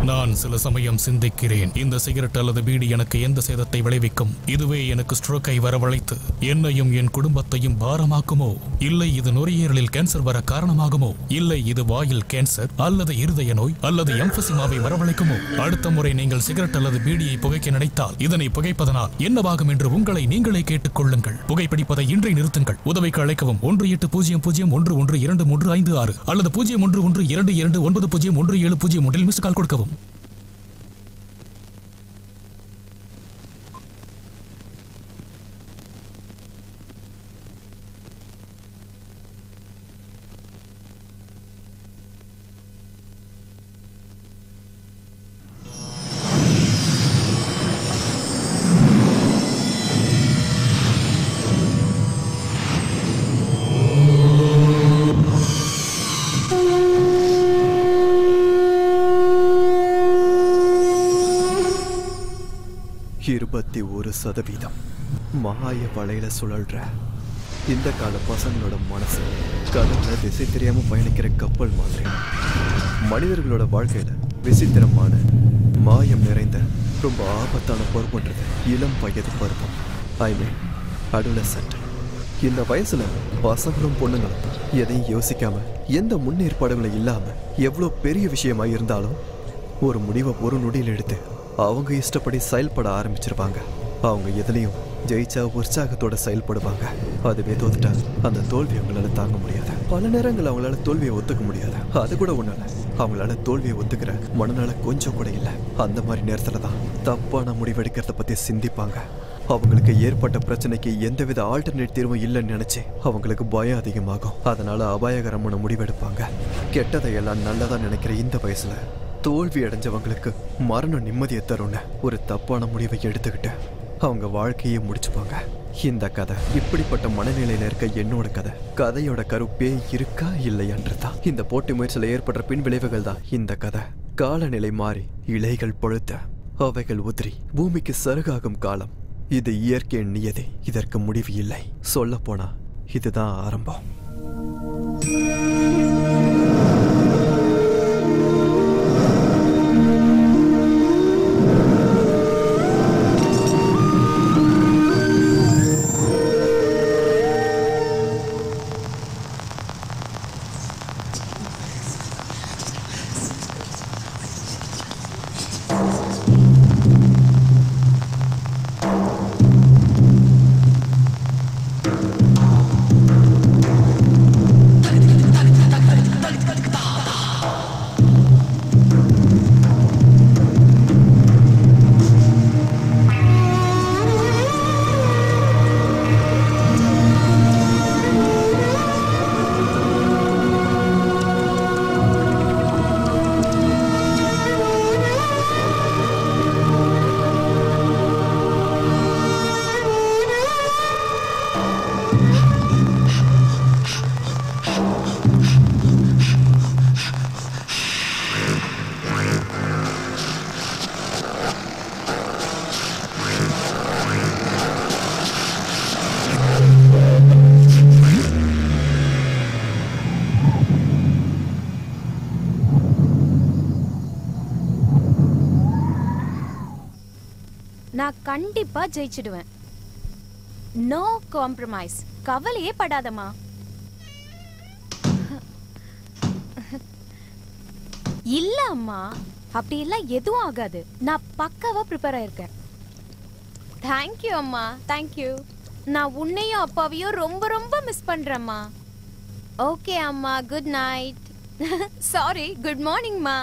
நான் சில சமயம் சிந்திக்கிறேன் இந்த சிகரெட் அல்லது பீடி எனக்கு எந்த சேதத்தை விளைவிக்கும் இதுவே எனக்கு ஸ்ட்ரோக்கை வரவழைத்து என்னையும் என் குடும்பத்தையும் பாரமாக்குமோ இல்லை இது நுரையீரலில் கேன்சர் வர காரணமாகுமோ இல்லை இது வாயில் கேன்சர் அல்லது இருதய நோய் அல்லது எம்பசிமாவை வரவழைக்குமோ அடுத்த முறை நீங்கள் சிகரெட் அல்லது பீடியை புகைக்க நினைத்தால் இதனை புகைப்பதனால் என்னவாகும் என்று உங்களை நீங்களே கேட்டுக் கொள்ளுங்கள் புகைப்பிடிப்பதை இன்றே நிறுத்துங்கள் உதவிக்கு அழைக்கவும் ஒன்று எட்டு பூஜ்ஜியம் பூஜ்ஜியம் ஒன்று ஒன்று இரண்டு மூன்று ஐந்து ஆறு அல்லது பூஜ்ஜியம் ஒன்று ஒன்று இரண்டு இரண்டு ஒன்பது பூஜ்ஜியம் ஒன்று ஏழு பூஜ்ஜியம் ஒன்றில் மிஸ் கால் கொடுக்கவும் இருபத்தி ஒரு சதவீதம் மாய வலையில சுழல்ற இந்த கால பசங்களோட மனசு கடல்ல திசை தெரியாம பயணிக்கிற கப்பல் மாதிரி மனிதர்களோட வாழ்க்கையில விசித்திரமான மாயம் நிறைந்த ரொம்ப ஆபத்தான பருவன்றது இளம் வயது பருவம் ஐ மீன் அடோலசென்ட் இந்த வயசுல பசங்களும் பொண்ணுங்களும் எதையும் யோசிக்காம எந்த முன்னேற்பாடுகளும் இல்லாம எவ்வளோ பெரிய விஷயமா இருந்தாலும் ஒரு முடிவை ஒரு நொடியில் எடுத்து அவங்க இஷ்டப்படி செயல்பட ஆரம்பிச்சிருவாங்க அவங்க எதுலேயும் ஜெயிச்சா உற்சாகத்தோட செயல்படுவாங்க அதுவே தோத்துட்டா அந்த தோல்வி அவங்களால தாங்க முடியாது பல நேரங்கள் அவங்களால தோல்வியை ஒத்துக்க முடியாது அது கூட ஒன்றும் இல்லை அவங்களால தோல்வியை ஒத்துக்கிற மனநல கொஞ்சம் கூட இல்லை அந்த மாதிரி நேரத்துல தான் தப்பான முடிவெடுக்கிறத பத்தி சிந்திப்பாங்க அவங்களுக்கு ஏற்பட்ட பிரச்சனைக்கு எந்தவித ஆல்டர்னேட் தீர்வும் இல்லைன்னு நினைச்சு அவங்களுக்கு பயம் அதிகமாகும் அதனால அபாயகரமான முடிவெடுப்பாங்க கெட்டதை எல்லாம் நல்லதா நினைக்கிற இந்த வயசுல தோல்வி அடைஞ்சவங்களுக்கு மரணம் நிம்மதியை தரும்னு ஒரு தப்பான முடிவை எடுத்துக்கிட்டு அவங்க வாழ்க்கையை முடிச்சுப்பாங்க இந்த கதை இப்படிப்பட்ட மனநிலையில இருக்க என்னோட கதை கதையோட கருப்பே இருக்கா இல்லையன்றதுதான் இந்த போட்டி முயற்சியில் ஏற்படுற பின் விளைவுகள் தான் இந்த கதை காலநிலை மாறி இலைகள் பழுத்த அவைகள் உதிரி பூமிக்கு சருகாகும் காலம் இது இயற்கையின் நியதி இதற்கு முடிவு இல்லை சொல்லப் போனா இதுதான் ஆரம்பம் நான் கண்டிப்பா ஜெயிச்சிடுவேன் நோ காம்ப்ரமைஸ் கவலையே படாதம்மா இல்ல அம்மா அப்படி எல்லாம் எதுவும் ஆகாது நான் பக்காவா ப்ரிப்பேர் ஆயிருக்கேன் தேங்க்யூ அம்மா தேங்க்யூ நான் உன்னையும் அப்பாவையும் ரொம்ப ரொம்ப மிஸ் பண்றேம்மா ஓகே அம்மா குட் நைட் சாரி குட் மார்னிங்மா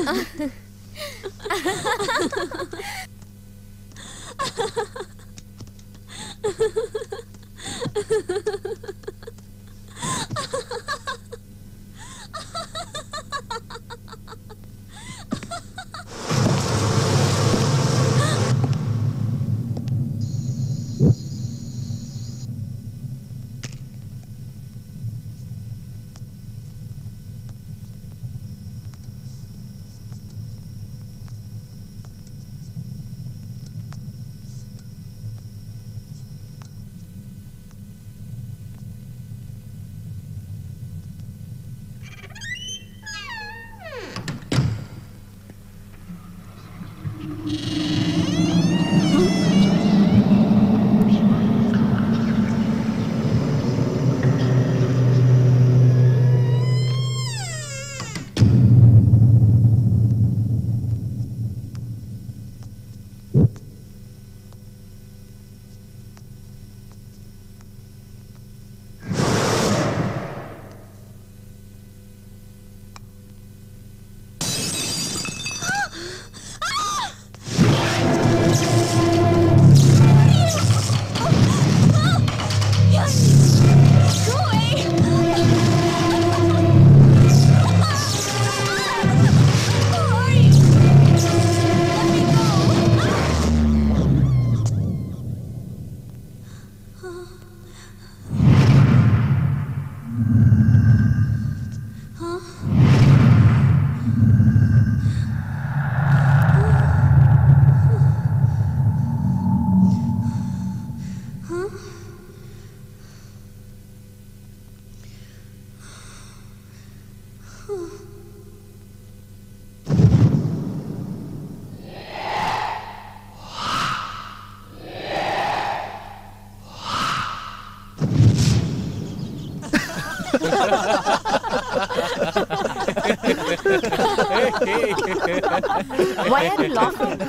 Why are you laughing?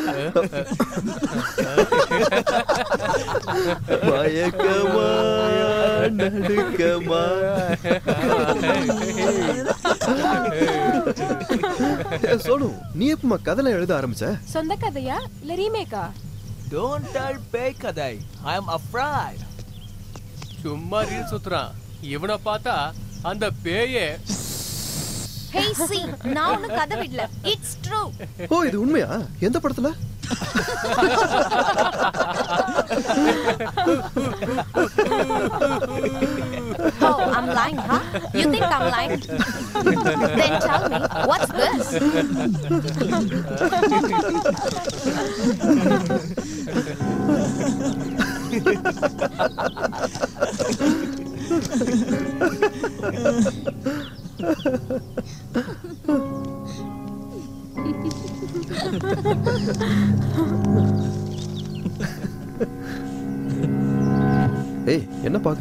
மயக்கமா நடுக்கமா ஏ, சோனு நீ எப்பமா கதைலாம் எழுத ஆரம்பிச்ச சொந்த கதையா இல்ல ரீமேக்கா டோன்ட் டெல் பேய் கதை ஐ அம் அஃப்ரைட் சும்மா ரீல் சுத்துறான் இவனை பார்த்தா அந்த பேயே Hey, see, நான் ஒன்னும் கதை விடல. It's true. ஓ இது உண்மையா எந்த படத்துல Oh, I'm lying, huh? You think I'm lying? then tell me, what's this? ஏய் என்ன பாக்குற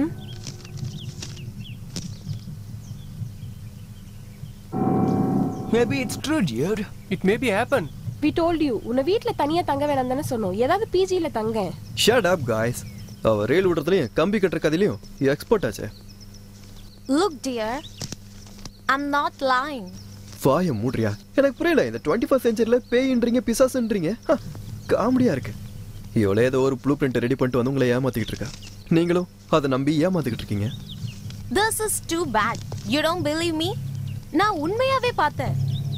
maybe it's true dude it may be happen we told you உன்னை வீட்ல தனியா தங்க வேணாம் தானே சொன்னோம் ஏதாவது பிஜில தங்க ஷட் அப் காய்ஸ் அவ ரயில் விடுறதுலயும் கம்பி கட்டுற கதையிலயும் எக்ஸ்பர்ட் ஆச்சே Look, dear, I'm not lying. வாய மூடுறியா எனக்கு புரியல இந்த டுவெண்ட்டி ஃபர்ஸ்ட் செஞ்சுரியில பேயின்றீங்க பிசாசுன்றீங்க காமெடியா இருக்கு இவ்வளோ ஏதோ ஒரு ப்ளூ பிரிண்ட் ரெடி பண்ணிட்டு வந்து உங்களை ஏமாத்திக்கிட்டு இருக்கா நீங்களும் அதை நம்பி ஏமாத்திக்கிட்டு இருக்கீங்க This is too bad. You don't believe me? நான் உண்மையாவே பார்த்தேன்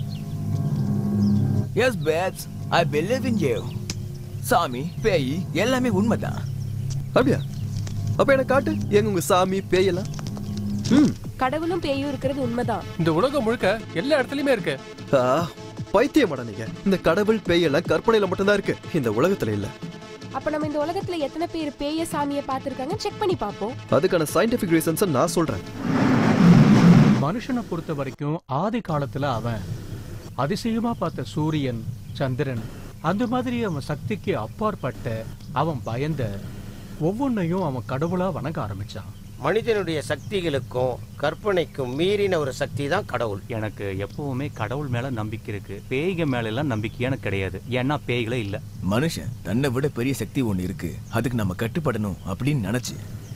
yes bats I believe in you சாமி பேய் எல்லாமே உண்மைதான் அப்படியா அப்ப எனக்கு காட்டு எங்க உங்க சாமி பேயெல்லாம் ம் கடவுளும் பேயும் இருக்கிறது உண்மைதான் இந்த உலகம் முழுக்க எல்லா இடத்துலயுமே இருக்கு ஆ பைத்தியமாடா நீங்க இந்த கடவுள் பேயெல்லாம் கற்பனையில மட்டும்தான் இருக்கு இந்த உலகத்துல இல்ல அப்ப நம்ம இந்த உலகத்துல எத்தனை பேர் பேய சாமியை பார்த்திருக்காங்க செக் பண்ணி பாப்போம் அதுக்கான சயின்டிபிக் ரீசன்ஸை நான் சொல்றேன் மனுஷனை பொறுத்த வரைக்கும் ஆதி காலத்துல அவன் அதிசயமா பார்த்த சூரியன் சந்திரன் அந்த மாதிரி அவன் சக்திக்கு அப்பாற்பட்ட அவன் பயந்த ஒவ்வொன்னையும் அவன் கடவுளா வணங்க ஆரம்பிச்சான் மனிதனுடைய சக்திகளுக்கும் கற்பனைக்கும் மீறின ஒரு சக்தி தான் கடவுள் எனக்கு எப்பவுமே கடவுள் மேல நம்பிக்கை இருக்கு பேய்க மேல எல்லாம் நம்பிக்கை எனக்கு கிடையாது ஏன்னா பேய்களே இல்ல மனுஷன் தன்னை விட பெரிய சக்தி ஒண்ணு இருக்கு அதுக்கு நம்ம கட்டுப்படணும் அப்படின்னு நினைச்சு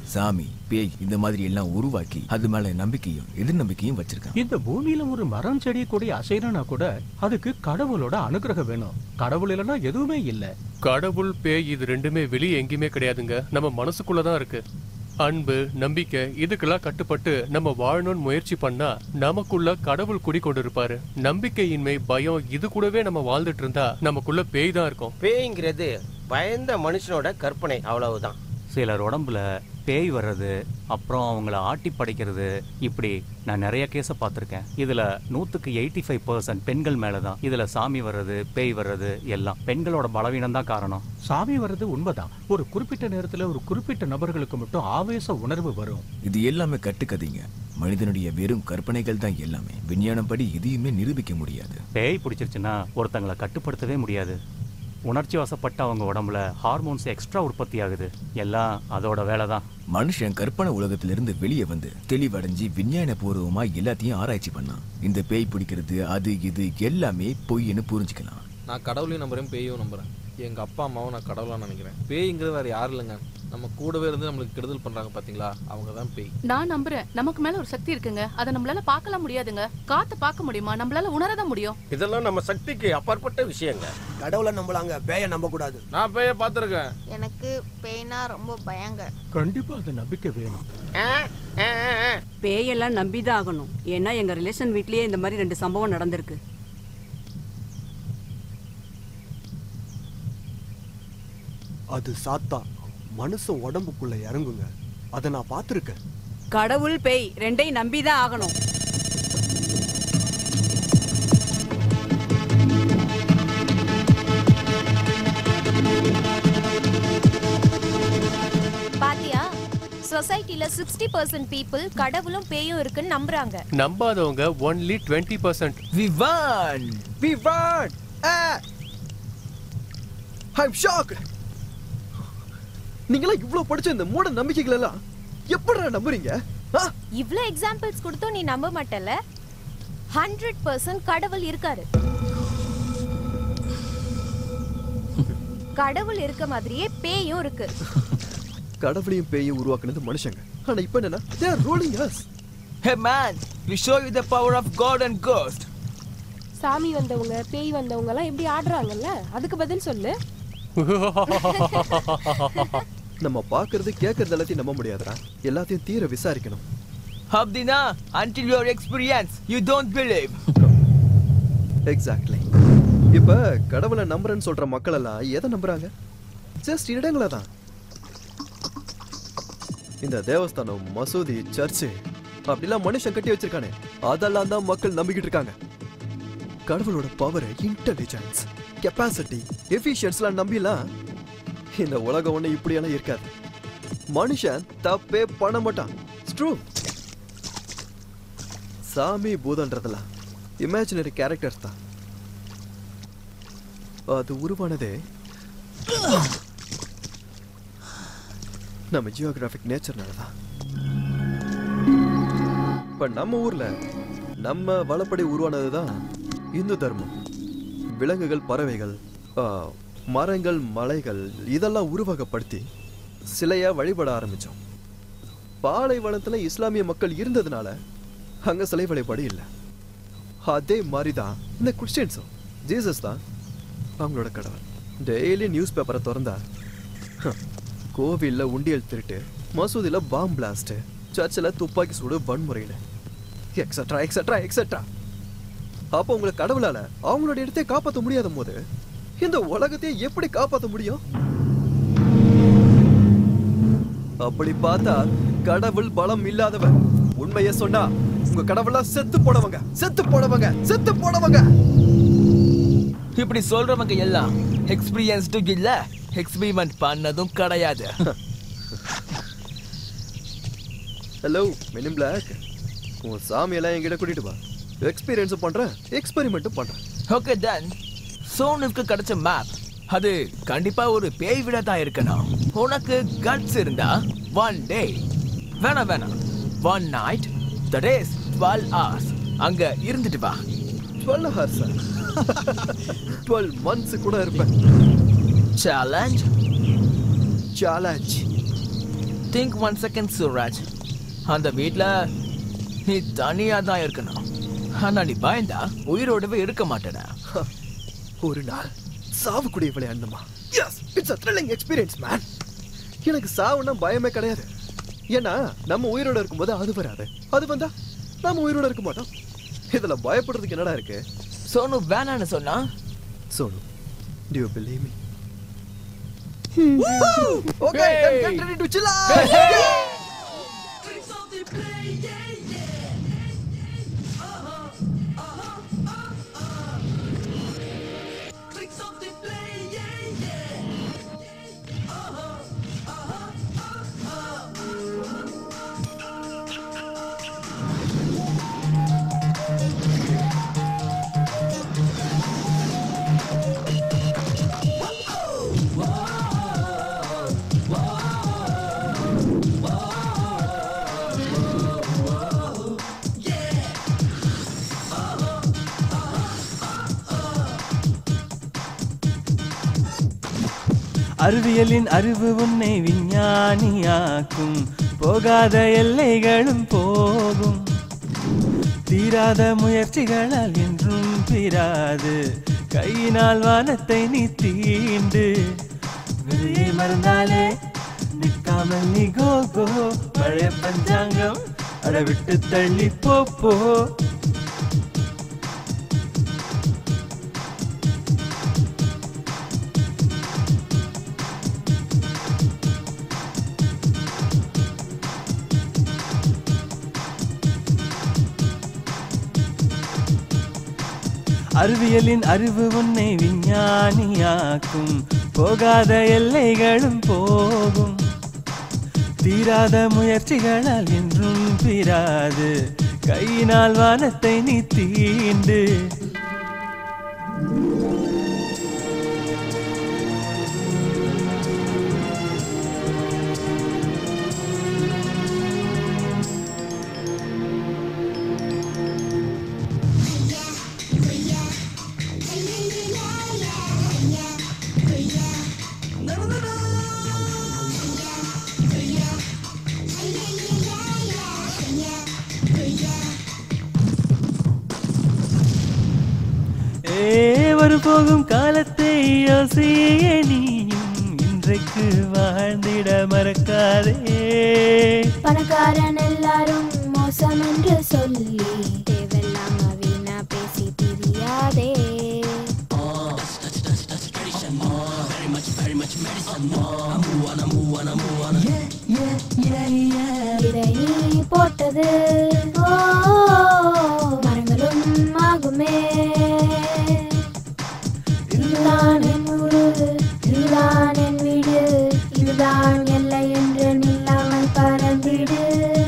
சாமி பேய் இந்த மாதிரி எல்லாம் உருவாக்கி அது மேல நம்பிக்கையும் எதிர் நம்பிக்கையும் வச்சிருக்கான் இந்த பூமியில ஒரு மரம் செடி கொடி அசைறனா கூட அதுக்கு கடவுளோட அனுகிரகம் வேணும் கடவுள் இல்லைன்னா எதுவுமே இல்ல கடவுள் பேய் இது ரெண்டுமே வெளியே எங்கேயுமே கிடையாதுங்க நம்ம மனசுக்குள்ள தான் இருக்கு அன்பு நம்பிக்கை இதுக்கெல்லாம் கட்டுப்பட்டு நம்ம வாழணும்னு முயற்சி பண்ணா நமக்குள்ள கடவுள் குடிக்கொண்டு இருப்பாரு நம்பிக்கையின்மை பயம் இது கூடவே நம்ம வாழ்ந்துட்டு இருந்தா நமக்குள்ள பேய் தான் இருக்கும் பேய்ங்கிறது பயந்த மனுஷனோட கற்பனை அவ்வளவுதான் சிலர் உடம்புல பேய் வர்றது அப்புறம் அவங்கள ஆட்டி படைக்கிறது இப்படி நான் நிறைய கேஸை பார்த்துருக்கேன் இதுல நூத்துக்கு எயிட்டி ஃபைவ் பர்சன்ட் பெண்கள் மேல தான் இதுல சாமி வர்றது பேய் வர்றது எல்லாம் பெண்களோட பலவீனம் தான் காரணம் சாமி வர்றது உண்மைதான் ஒரு குறிப்பிட்ட நேரத்துல ஒரு குறிப்பிட்ட நபர்களுக்கு மட்டும் ஆவேச உணர்வு வரும் இது எல்லாமே கட்டுக்கதைங்க மனிதனுடைய வெறும் கற்பனைகள் தான் எல்லாமே விஞ்ஞானம் படி எதையுமே நிரூபிக்க முடியாது பேய் பிடிச்சிருச்சுன்னா ஒருத்தங்களை கட்டுப்படுத்தவே முடியாது உணர்ச்சி வசப்பட்ட அவங்க உடம்புல ஹார்மோன்ஸ் எக்ஸ்ட்ரா உற்பத்தி ஆகுது எல்லாம் அதோட வேலை தான் மனுஷன் கற்பனை உலகத்திலிருந்து வெளியே வந்து தெளிவடைஞ்சு விஞ்ஞான பூர்வமா எல்லாத்தையும் ஆராய்ச்சி பண்ணான் இந்த பேய் பிடிக்கிறது அது இது எல்லாமே பொய்ன்னு புரிஞ்சுக்கலாம் நான் கடவுளையும் நம்புறேன் பேயும் நம்புறேன் எங்க அப்பா அம்மாவும் நான் கடவுளா நினைக்கிறேன் பேய்ங்கிறது வேற யாரும் இல்லைங்க நம்ம கூடவே இருந்து நம்மளுக்கு கெடுதல் பண்றாங்க பாத்தீங்களா அவங்க தான் பேய் நான் நம்புறேன் நமக்கு மேல ஒரு சக்தி இருக்குங்க அதை நம்மளால பார்க்கலாம் முடியாதுங்க காத்து பார்க்க முடியுமா நம்மளால உணரதான் முடியும் இதெல்லாம் நம்ம சக்திக்கு அப்பாற்பட்ட விஷயங்க கடவுளை நம்பலாங்க பேய நம்ப கூடாது நான் பேய பாத்துருக்கேன் எனக்கு பேய்னா ரொம்ப பயங்க கண்டிப்பா அது நம்பிக்கை வேணும் பேயெல்லாம் நம்பிதான் ஆகணும் ஏன்னா எங்க ரிலேஷன் வீட்லயே இந்த மாதிரி ரெண்டு சம்பவம் நடந்திருக்கு அது சாத்தா மனுஷன் உடம்புக்குள்ள இறங்குங்க அதை நான் பார்த்துருக்கேன் கடவுள் பேய் ரெண்டையும் நம்பிதான் ஆகணும் பாத்தியா சொசைட்டில சிக்ஸ்டி பர்சன்ட் பீப்புள் கடவுளும் பேயும் இருக்குன்னு நம்புறாங்க நம்பாதவங்க only twenty percent Vivaan Vivaan I'm shock நீங்களாம் இவ்ளோ படிச்ச இந்த மூட நம்பிக்கைகள் எல்லாம் எப்படிடா நம்புறீங்க ஆ? இவ்ளோ எக்ஸாம்பிள்ஸ் கொடுத்தும் நீ நம்ப மாட்டல ஹண்ட்ரட் பர்சன்ட் கடவுள் இருக்காரு கடவுள் இருக்க மாதிரியே பேயும் இருக்கு கடவுளையும் பேயும் உருவாக்குனது மனுஷங்க ஆனா இப்ப என்னன்னா they are ruling us Hey man, we show you the power of God and ghost. சாமி வந்தவங்க பேய் வந்தவங்க எல்லாம் எப்படி ஆடுறாங்கல்ல அதுக்கு பதில் சொல்லு நம்ம பாக்குறது கேக்குறது எல்லாத்தையும் நம்ப முடியாதுடா எல்லாத்தையும் தீர விசாரிக்கணும் Abdina, until you are experienced, you don't believe. Exactly இப்ப கடவுளை நம்புறேன்னு சொல்ற மக்கள் எல்லாம் எதை நம்புறாங்க ஜஸ்ட் இடங்களை தான் இந்த தேவஸ்தானம் மசூதி சர்ச்சு அப்படிலாம் மனுஷன் கட்டி வச்சிருக்கானே அதெல்லாம் தான் மக்கள் நம்பிக்கிட்டு இருக்காங்க கடவுளோட பவர் இன்டெலிஜென்ஸ் கெப்பாசிட்டி எஃபிஷியன்ஸ்லாம் நம்பிலாம் இந்த உலகம் ஒண்ணு இப்படியெல்லாம் இருக்காது மனுஷன் தப்பே பண்ண மாட்டான் ட்ரூ சாமி பூதன்றதெல்லாம் இமேஜினரி கேரக்டர்ஸ் தான் அது உருவானதே நம்ம ஜியோகிராஃபிக் நேச்சர்னால தான் இப்ப நம்ம ஊர்ல நம்ம வளப்படி உருவானது தான் இந்து தர்மம் விலங்குகள் பறவைகள் ஆ, மரங்கள் மலைகள் இதெல்லாம் உருவகப்படுத்தி சிலையா வழிபட ஆரம்பிச்சோம் பாலைவனத்துல இஸ்லாமிய மக்கள் இருந்ததுனால அங்க சிலை வழிபாடு இல்லை அதே மாதிரி தான் இந்த கிறிஸ்டியன்ஸும் ஜீசஸ் தான் அவங்களோட கடவுள் டெய்லி நியூஸ் பேப்பரை திறந்தா ஹ, கோவில்ல உண்டியல் திருட்டு மசூதியில பாம் பிளாஸ்ட் சர்ச்சில் துப்பாக்கி சூடு வன்முறைன்னு எக்ஸட்ரா எக்ஸட்ரா எக்ஸட்ரா அப்போ உங்களை கடவுளால அவங்களோட இடத்தை காப்பாற்ற முடியாத போது இந்த உலகத்தை எப்படி காப்பாற்ற முடியும் அப்படி பார்த்தா கடவுள் பலம் இல்லாதவன் உண்மையை சொன்னா உங்க கடவுளா செத்து போனவங்க செத்து போனவங்க செத்து போனவங்க இப்படி சொல்றவங்க எல்லாம் எக்ஸ்பீரியன்ஸ்டு இல்ல எக்ஸ்பெரிமெண்ட் பண்ணதும் கிடையாது ஹலோ மெனின் பிளாக் உன் சாமியெல்லாம் என்கிட்ட கூட்டிட்டு வா எக்ஸ்பீரியன்ஸும் பண்றேன் எக்ஸ்பெரிமெண்ட்டும் பண்றேன் ஓகே டன் சோனுக்கு கிடைச்ச மேப் அது கண்டிப்பா ஒரு பேய் விட தான் இருக்கணும் உனக்கு கட்ஸ் இருந்தா ஒன் டே வேணாம் வேணாம் one night that is twelve hours அங்க இருந்துட்டு வா டுவெல் ஹவர்ஸ் டுவெல் மந்த்ஸ் கூட இருப்பேன் challenge challenge think one second Suraj அந்த வீட்ல நீ தனியா தான் இருக்கணும் ஆனா நீ பயந்தா உயிரோடவே இருக்க மாட்டேடா ஒரு நாள் சாவு கூட விளையாடணுமா yes it's a thrilling experience man எனக்கு சாவுன்னா பயமே கிடையாது ஏன்னா நம்ம உயிரோட இருக்கும்போது அது வராது அது வந்தா நம்ம உயிரோட இருக்க மாட்டோம் இதுல பயப்படுறதுக்கு என்னடா இருக்கு சோனு வேணான்னு சொன்னா Sonu do you believe me Okay, then get ready to chill out. அறிவியலின் அறிவு உன்னை விஞ்ஞானியாக்கும் போகாத எல்லைகளும் போகும் தீராத முயற்சிகளால் என்றும் பிராது கையினால் வானத்தை நீ தீண்டு வெளியே மறந்தாலே நிற்காமல் நீ கோ கோ பழைய பஞ்சாங்கம் அட விட்டு தள்ளி போ போ அறிவியலின் அறிவு உன்னை விஞ்ஞானியாக்கும் போகாத எல்லைகளும் போகும் தீராத முயற்சிகளால் என்றும் பிராது கையினால் வானத்தை நீ தீண்டு ஏ ஒரு போகும் காலத்தை யோசிய நீயும் இன்றைக்கு வாழ்ந்திட மறக்காதே பணக்காரன் எல்லாரும் மோசம் என்று சொல்லி தேவையில்லாம வீணா பேசி பிரியாதே இதை நீ போட்டது ஓ மரங்களும் ஆகுமே இதுதான் என் ஊரு இதுதான் என் வீடு இதுதான் எல்லை என்று நில்லாமல் பறந்திடு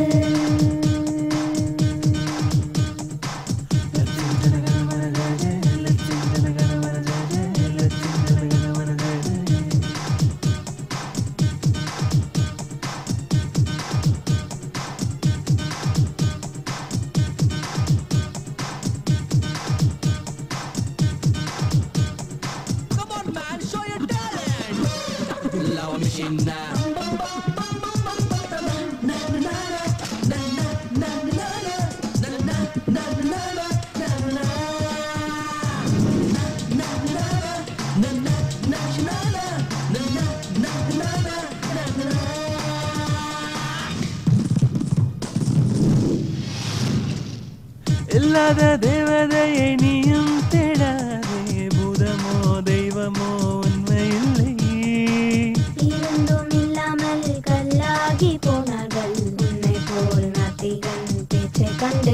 இல்லாத தேவதையை நீயும் தேடாதே பூதமோ தெய்வமோ உண்மையில்லை இருந்தும் இல்லாமல் கல்லாகி போனார்கள் உன்னை போல் நாத்திகன் பேச்சை கண்டு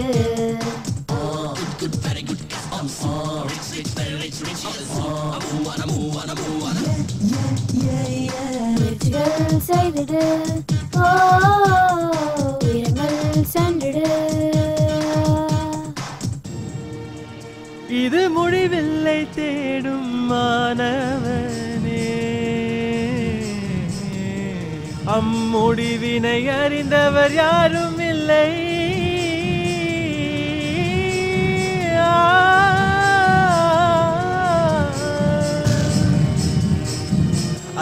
முயற்சிகள் செய்திடு ஓ உயரங்கள் சென்றிடு இது முடிவில்லை தேடும் மாணவனே அம்முடிவினை அறிந்தவர் யாரும் இல்லை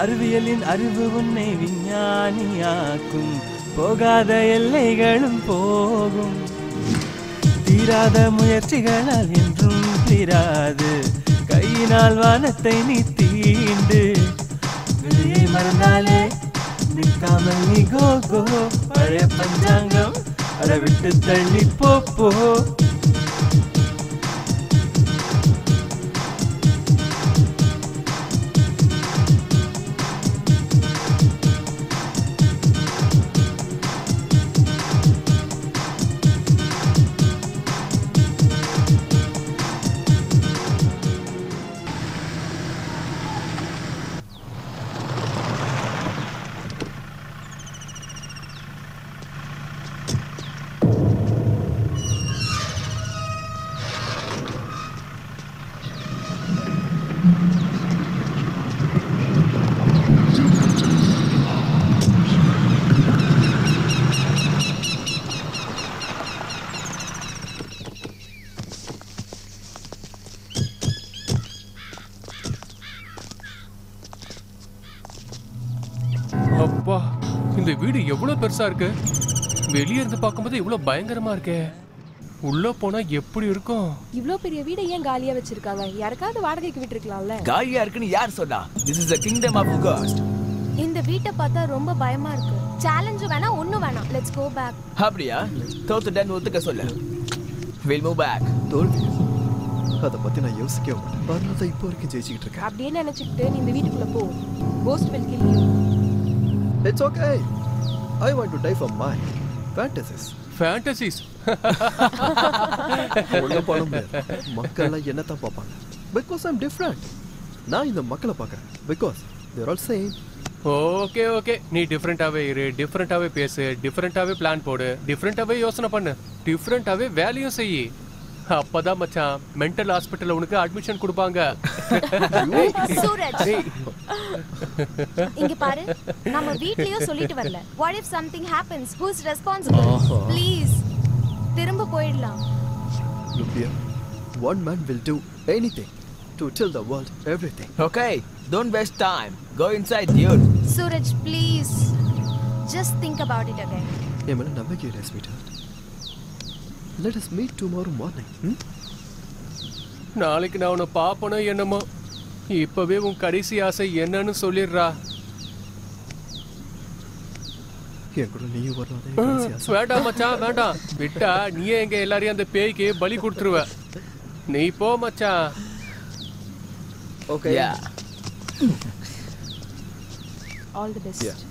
அறிவியலின் அறிவு உன்னை விஞ்ஞானியாக்கும் போகாத எல்லைகளும் போகும் தீராத முயற்சிகளால் என்றும் தீராது கையினால் வானத்தை நீ தீண்டு வெளியை மறந்தாலே நிற்காமல் நீ கோ கோ பழைய பஞ்சாங்கம் அட விட்டு தள்ளி போ போ அப்பா இந்த வீடு எவ்வளவு பெருசா இருக்கு வெளிய இருந்து பார்க்கும்போது இவ்வளவு பயங்கரமா இருக்கே உள்ள போனா எப்படி இருக்கும் இவ்ளோ பெரிய வீடை ஏன் காலியா வச்சிருக்காங்க யாருக்காவது வாடகைக்கு விட்டுருக்கலாம்ல காலியா இருக்குன்னு யார் சொன்னா this is a kingdom of ghost இந்த வீட்டை பார்த்தா ரொம்ப பயமா இருக்கு சேலஞ்சு வேணா ஒண்ணும் வேணாம் லெட்ஸ் கோ பேக் அப்படியா தோத்துடன் ஒத்துக்க சொல்லு வில் மூவ் பேக் தோல்வி அதை பத்தி நான் யோசிக்கவே மாட்டேன் அதனால தான் இப்போ வரைக்கும் ஜெயிச்சுக்கிட்டு இருக்கேன் அப்படியே நினைச்சுக்கிட்டு நீ இந்த வீட்டுக்குள்ள போ ghost will kill you it's okay I want to die for my fantasies fantasies ஒன்றும் பண்ண முடியாது மக்கள் எல்லாம் என்ன தான் பார்ப்பாங்க பிகாஸ் ஐம் டிஃப்ரெண்ட் நான் இந்த மக்களை பார்க்குறேன் because they're all same okay okay நீ டிஃப்ரெண்டாவே இரு டிஃப்ரெண்டாவே பேசு டிஃப்ரெண்டாவே பிளான் போடு டிஃப்ரெண்டாவே யோசனை பண்ணு டிஃப்ரெண்டாவே வேலையும் செய் அப்பதான் மச்சான் மென்டல் ஹாஸ்பிட்டல்ல உனக்கு அட்மிஷன் கொடுப்பாங்க சூரஜ் இங்க பாரு நம்ம வீட்லயும் சொல்லிட்டு வரல what if something happens who's responsible ஆஹா. ப்ளீஸ் திரும்ப போயிடலாம் Look here, one man will do anything to tell the world everything. Okay, don't waste time. Go inside, dude. Suraj please just think about it again என் மேல நம்பிக்கை இல்லை sweet let us meet tomorrow morning hmm? நாளைக்கு நான் உன்னை பாப்பனோ என்னமோ இப்பவே உன் கடைசி ஆசை என்னன்னு சொல்லிடுறா என் கூட நீயும் வரணும் அதான் என் கடைசி ஆசை. வேண்டாம் மச்சான் வேண்டாம் விட்டா நீயே எங்க எல்லாரையும் அந்த பேய்க்கு பலி கொடுத்துருவ நீ போ மச்சான் Okay. Yeah. All the best Yeah.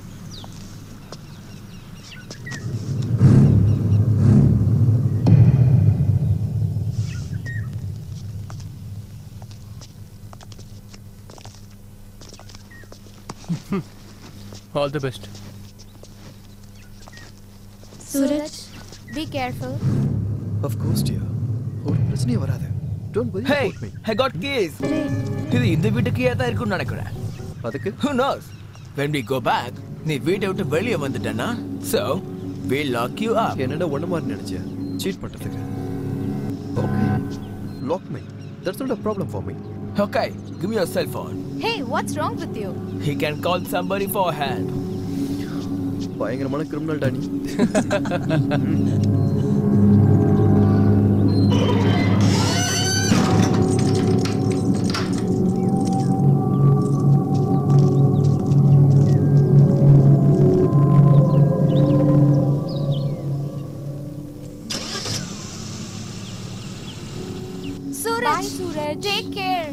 All the best Suraj be careful Of course, dear. ஒரு பிரச்சனையும் வராது don't worry Hey, about me. I got keys. இது இந்த வீட்டுக்கே தான் இருக்கும்னு நினைக்கிறேன் அதுக்கு Who knows? When we go back, நீ வீட்டை விட்டு வெளியே வந்துட்டேன்னா so we lock you up. என்னடா ஒண்ணு மாதிரி நினைச்சியா சீட் பண்றதுக்கு okay lock me that's not a problem for me Okay, give me your cell phone. Hey what's wrong with you He can call somebody for help. பயங்கரமான criminal Danny Suraj Suraj take care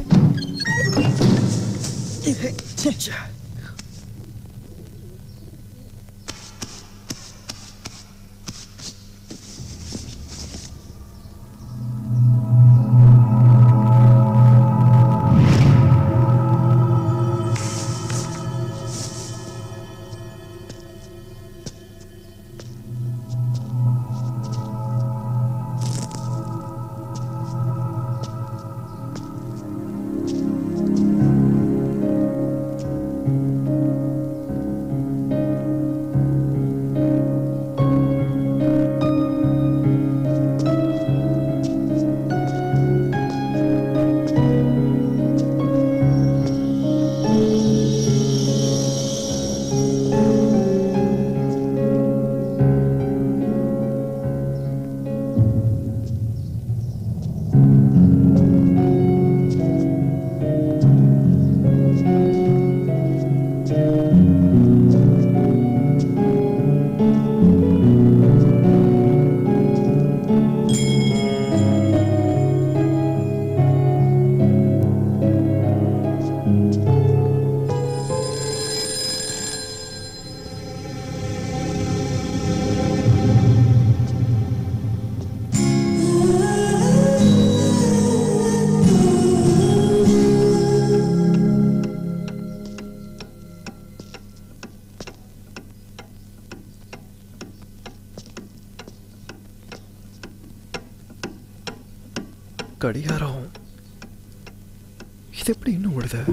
கடிகாரம் இது எப்படி இன்னும் ஓடுது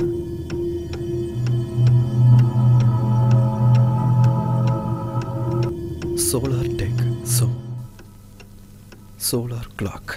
solar tech so solar clock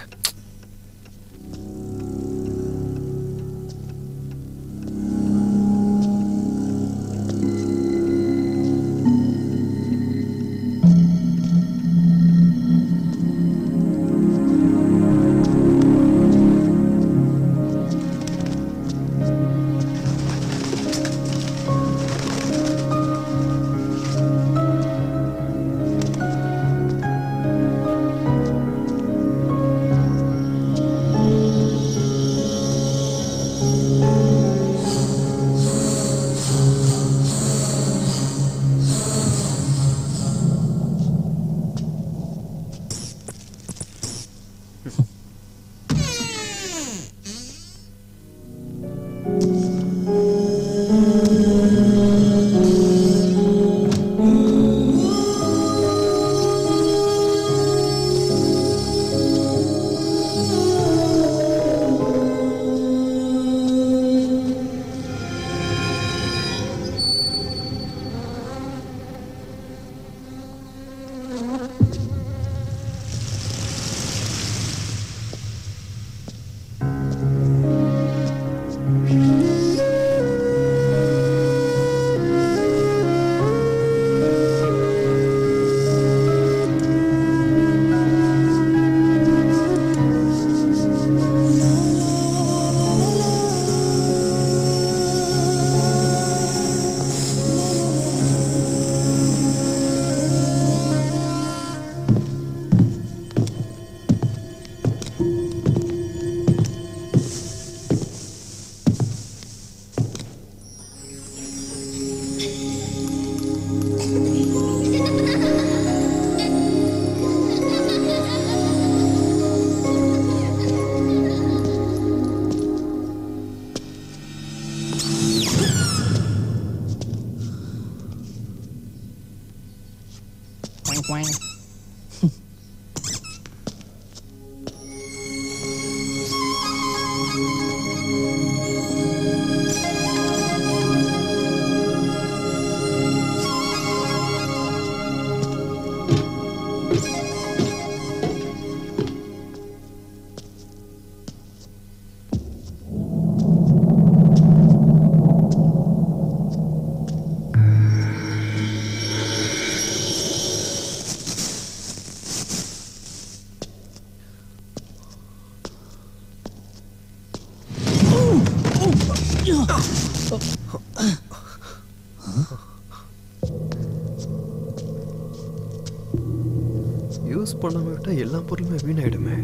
use பண்ணாம விட்டா எல்லா பொருளுமே வீணாயிடுமே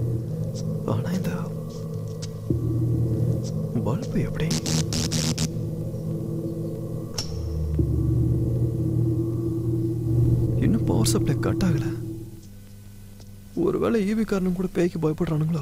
ஆனா இந்த பல்பு எப்படி இன்னும் பவர் சப்ளை கட் ஆகல ஒருவேளை ஈவி காரணம் கூட பேய்க்கு பயப்படுறானுங்களோ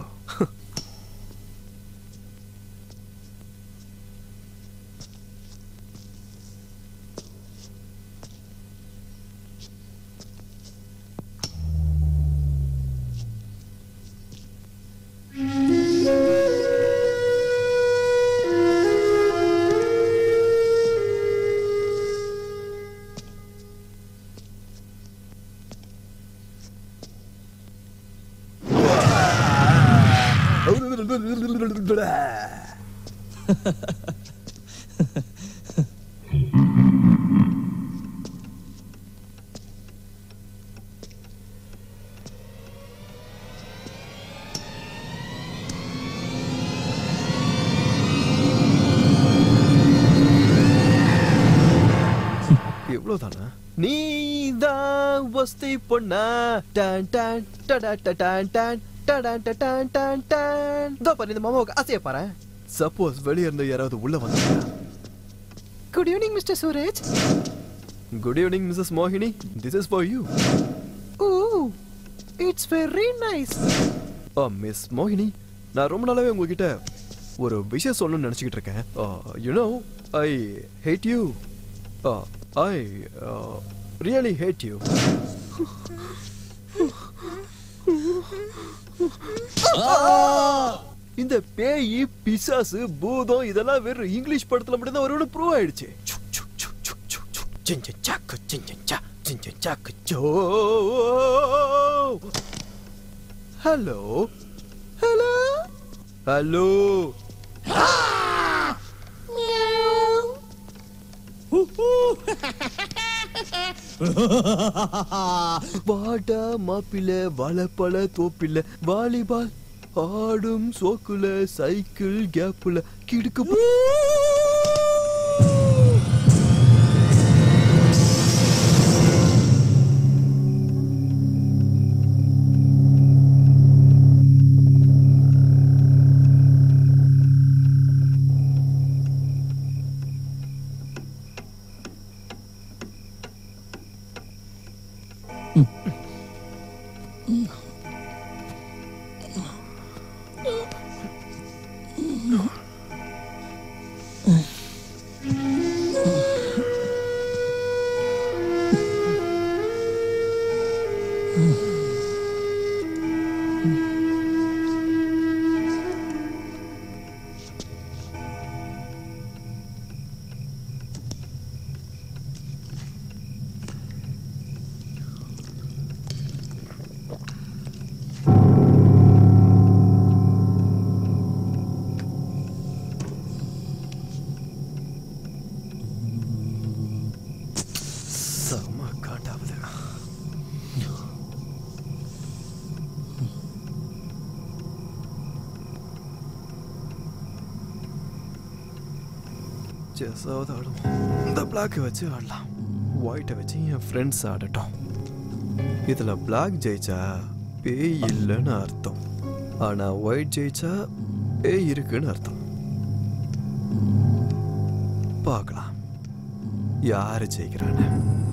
இவ்வளவுதானா நீதான் வஸ்தி பொண்ணா டான் டான் டடா டான் டான் டடான் டான் டான் டான் இதோ பாரு இந்த மாமாவுக்கு ஆசையை பாரு சப்போஸ் வெளிய இருந்து யாராவது உள்ள வந்தாங்க good evening mister Suraj good evening Mrs மோகினி this is for you O it's very nice ah miss மோகினி நான் ரொம்ப நாளாவே உங்ககிட்ட ஒரு விஷயம் சொல்லணும்னு நினச்சிக்கிட்டு இருக்கேன் you know I hate you I really hate you Ah! இந்த பேய் பிசாசு பூதம் இதெல்லாம் வெறும் இங்கிலீஷ் படத்துல மட்டும்தான் ஒரு ப்ரூவ் ஆயிடுச்சு சு, சு, சு, சு, சு, சு. சிஞ்ச சாக்கு சிஞ்ச சா சிஞ்ச சாக்கு சோ ஹலோ ஹலோ ஹலோ வாடா மாப்பிள்ள வளப்பழ தோப்பில்ல வாலிபால் ஆடும் சோக்குல சைக்கிள் கேப்புல கிடுக்கு செம காண்டாவது செஸ்ஸாவது ஆடுவோம் இந்த பிளாக்கை வச்சு ஆடலாம் ஒயிட்டை வச்சு என் ஃப்ரெண்ட்ஸ் ஆடட்டும் இதில் பிளாக் ஜெயிச்சா பேய் இல்லைன்னு அர்த்தம் ஆனால் ஒயிட் ஜெயிச்சா பேய் இருக்குன்னு அர்த்தம் பார்க்கலாம் யாரு ஜெயிக்கிறான்னு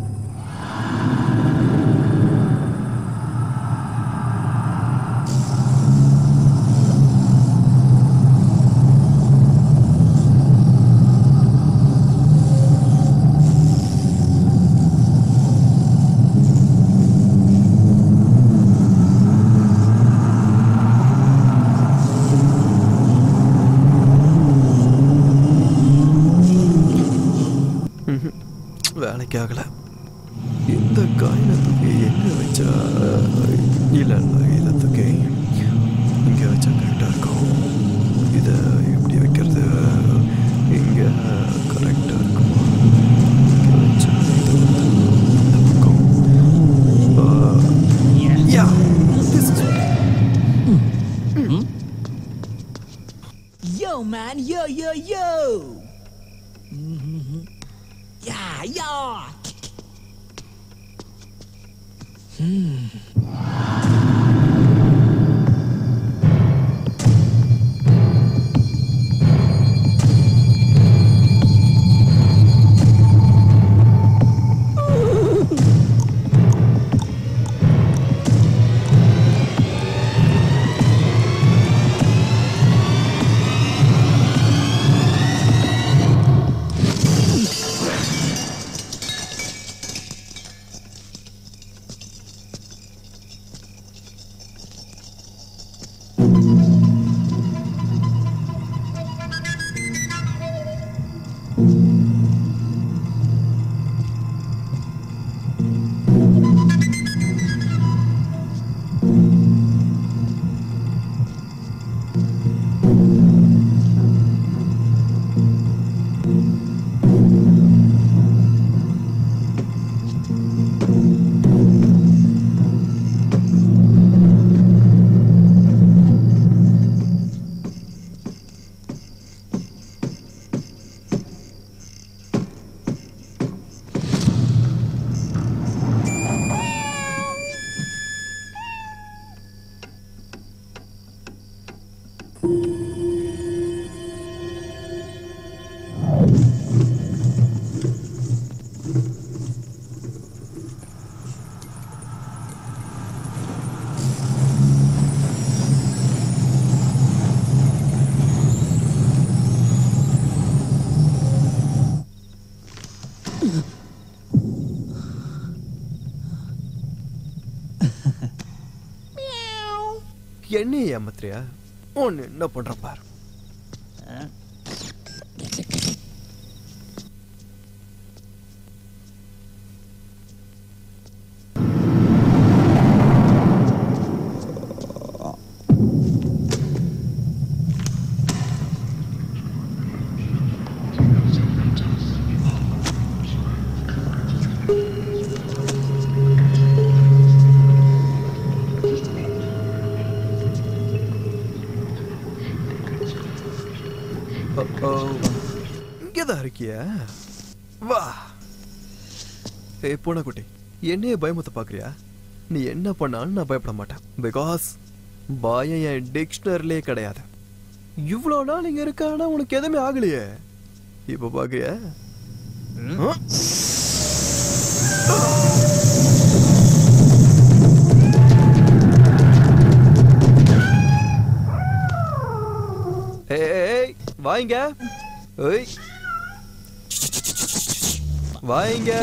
ம்ஹும். வேலைக்கு ஆகல இந்த காயினை தூக்கி எங்க வச்சா இல்ல இல்ல இதை தூக்கி இங்க வச்சா கரெக்டா இருக்கும் இதை எப்படி வைக்கிறது இங்க கரெக்டா இருக்குமா இங்க வச்சா இது வந்து இந்த பக்கம் ஆ, yeah, this is Yo, man, yo, yo, yo. Mhm. Yeah, yeah. Hmm. என்ன ஏமாத்துறியா ஒன்னு என்ன பண்ற பாரு இங்கதான் இருக்கிய வா ஏய் பூனைக்குட்டி என்னைய பயமுத்த பாக்குறியா நீ என்ன பண்ணாலும் நான் பயப்பட மாட்டேன் பிகாஸ் பயம் என் டிக்ஷனரிலே கிடையாது இவ்வளோ நாள் இங்க இருக்க ஆனா உனக்கு எதுவுமே ஆகலையே இப்ப பாக்குறியா ஆ? ஏய், ஏய், ஏய், வாங்க ஏய் வாங்க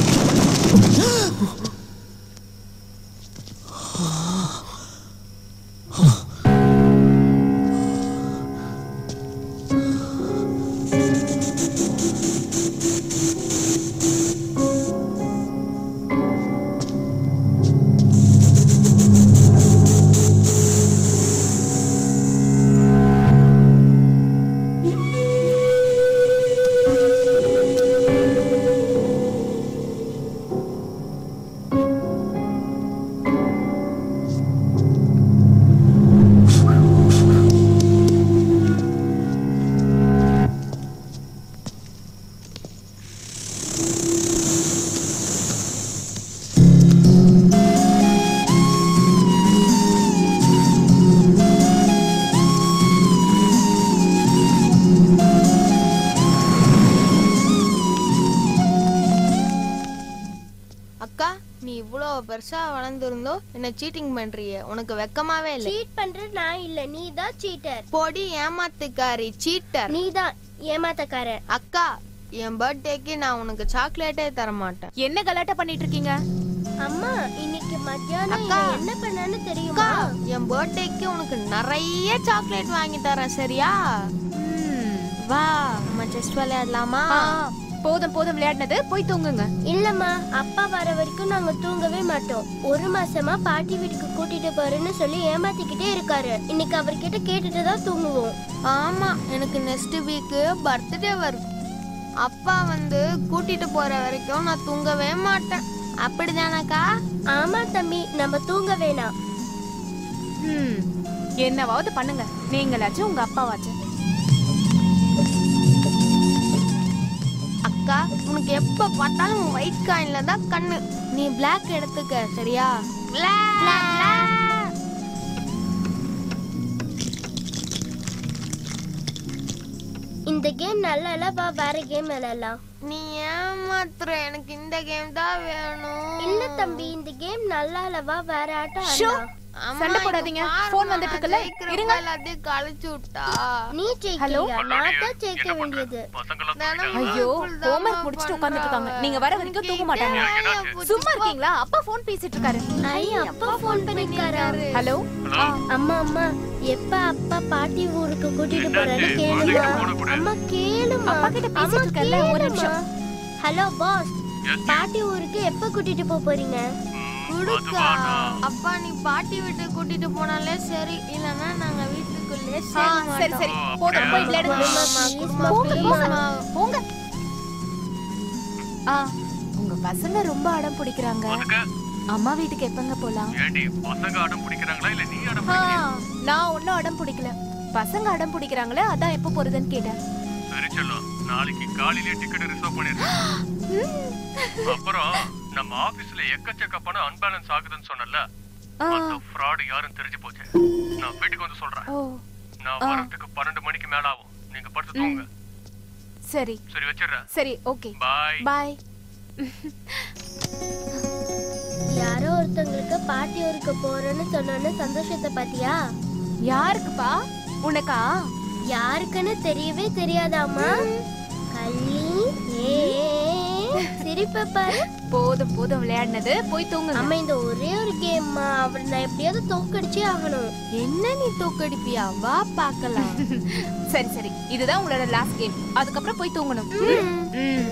அக்கா நீ இவ்வளோ பெருசா வளர்ந்துருந்தோ என்ன சீட்டிங் பண்றியே உனக்கு வெக்கமாவே இல்லை சீட் பண்றது நான் இல்ல நீ தான் சீட்டர் பொடி ஏமாத்துக்காரி சீட்டர் நீ தான் ஏமாத்தக்காரன் அக்கா என் பர்த்டேக்கு நான் உனக்கு சாக்லேட்டே தர மாட்டேன் என்ன கலாட்டா பண்ணிட்டு இருக்கீங்க அம்மா இன்னைக்கு மத்தியானம் அக்கா. இவன் என்ன பண்ணான்னு தெரியுமா அக்கா என் பர்த்டேக்கு உனக்கு நிறைய சாக்லேட் வாங்கி தரேன் சரியா வா நம்ம செஸ் விளையாடலாமா ஆ, போதும் போதும் விளையாடினது போய் தூங்குங்க இல்லம்மா அப்பா வர வரைக்கும் நாங்க தூங்கவே மாட்டோம் ஒரு மாசமா பாட்டி வீட்டுக்கு கூட்டிட்டு போறேன்னு சொல்லி ஏமாத்திக்கிட்டே இருக்காரு இன்னைக்கு அவர்கிட்ட கேட்டுட்டு தான் தூங்குவோம் ஆமா எனக்கு நெக்ஸ்ட் வீக் பர்த்டே வருது அப்பா வந்து கூட்டிட்டு போற வரைக்கும் நான் தூங்கவே மாட்டேன் அப்படிதானக்கா ஆமா தம்பி நம்ம தூங்க வேணாம் ம், என்னவாவது பண்ணுங்க நீங்களாச்சும் உங்க அப்பாவாச்சும் அக்கா உனக்கு எப்ப பார்த்தாலும் ஒயிட் காயின்ல தான் கண்ணு நீ Black எடுத்துக்க சரியா இந்த கேம் நல்லா இல்ல வா வேற கேம் விளையாடலாம் நீ ஏமாத்துற எனக்கு இந்த கேம் தான் வேணும் இல்ல தம்பி இந்த கேம் நல்லா இல்ல வா வேற ஆட்டம் ஷோ, ஆடலாம் சண்டை போடாதீங்க ஃபோன் வந்துட்டு இருக்குல்ல இருங்க எல்லாத்தையும் கழிச்சு விட்டா நீ ஜெயிக்கிறியா நான் தான் ஜெயிக்க வேண்டியது ஐயோ ஹோம்வொர்க் முடிச்சிட்டு உட்கார்ந்துட்டு இருக்காங்க நீங்க வர வரைக்கும் தூங்க மாட்டாங்க சும்மா இருக்கீங்களா அப்பா ஃபோன் பேசிட்டு இருக்காரு ஐ அப்பா ஃபோன் பண்ணிருக்காரு ஹலோ அம்மா அம்மா எப்ப அப்பா பாட்டி ஊருக்கு கூட்டிட்டு போறாரு கேளுமா அம்மா கேளுமா அப்பா கிட்ட பேசிட்டு இருக்கேன்ல, ஒரு நிமிஷம். ஹலோ பாஸ் பாட்டி ஊருக்கு எப்ப கூட்டிட்டு போக போறீங்க குடுக்கா அப்பா நீ பாட்டி வீட்டுக்கு கூட்டிட்டு போனாலே சரி இல்லனா நாங்க வீட்டுக்குள்ளே ஆ, சரி சரி போதும் போய் விளையாடுங்க போங்க போங்க போங்க ஆ உங்க பசங்க ரொம்ப அடம் பிடிக்கிறாங்க அம்மா வீட்டுக்கு எப்பங்க போலாம் ஏண்டி பசங்க அடம் பிடிக்கிறாங்களா இல்ல நீ அடம் ஆ, நான் ஒன்னும் அடம் பிடிக்கல பசங்க அடம் பிடிக்கிறாங்களே அதான் எப்போ போறதுன்னு கேட்டேன் சரி செல்லம் நாளைக்கு காலையிலே டிக்கெட் ரிசர்வ் பண்ணிருக்கேன் அப்புறம் நம்ம ஆபீஸ்ல எக்கச்சக்க பணம் அன்பேலன்ஸ் ஆகுதுன்னு சொன்னல ஆ. அந்த ஃப்ராட் யாருன்னு தெரிஞ்சு போச்சு நான் வீட்டுக்கு வந்து சொல்றேன் ஓ நான் ஆ. வரதுக்கு பன்னெண்டு மணிக்கு மேல ஆகும் நீங்க படுத்து தூங்க சரி சரி வச்சிடுறேன் சரி ஓகே பாய் பாய் யாரோ ஒருத்தவங்களுக்கு பாட்டி ஊருக்கு போறேன்னு சொன்னோன்னு சந்தோஷத்தை பாத்தியா யாருக்குப்பா உனக்கா யாருக்குன்னு தெரியவே தெரியாதாமா கள்ளி ஏ சிரிப்ப பாரு போதும் போதும் விளையாடினது போய் தூங்குங்க அம்மா இந்த ஒரே ஒரு கேம்மா அவரை நான் எப்படியாவது தோக்கடிச்சே ஆகணும் என்ன நீ தோக்கடிப்பியா வா பார்க்கலாம் சரி சரி இதுதான் உங்களோட லாஸ்ட் கேம் அதுக்கப்புறம் போய் தூங்கணும் ம்.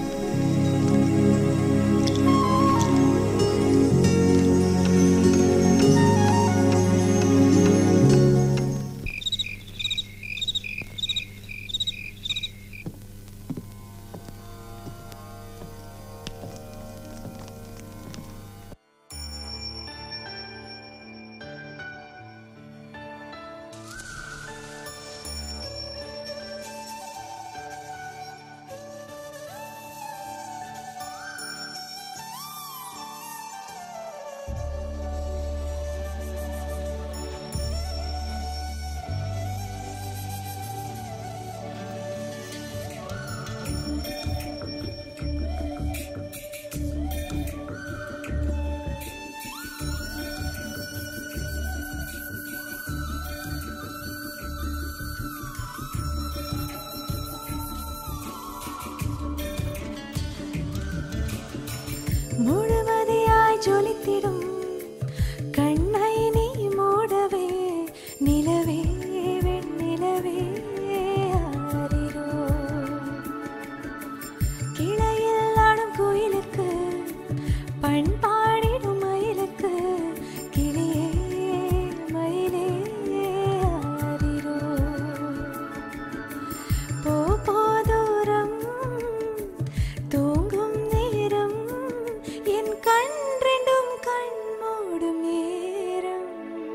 முழுமதியாய் ஜொலித்திடும் கண்ணை நீ மூடவே நிலவே வெண்ணிலவே ஆரிரோ கிளையில் ஆடும் குயிலுக்கு பண்பாடிடும் மயிலுக்கு கிளியே மயிலே ஆரிரோ போ போ தூரம் தூங்கும் நேரம் என் கண் ரெண்டும் கண் மூடும் நேரம்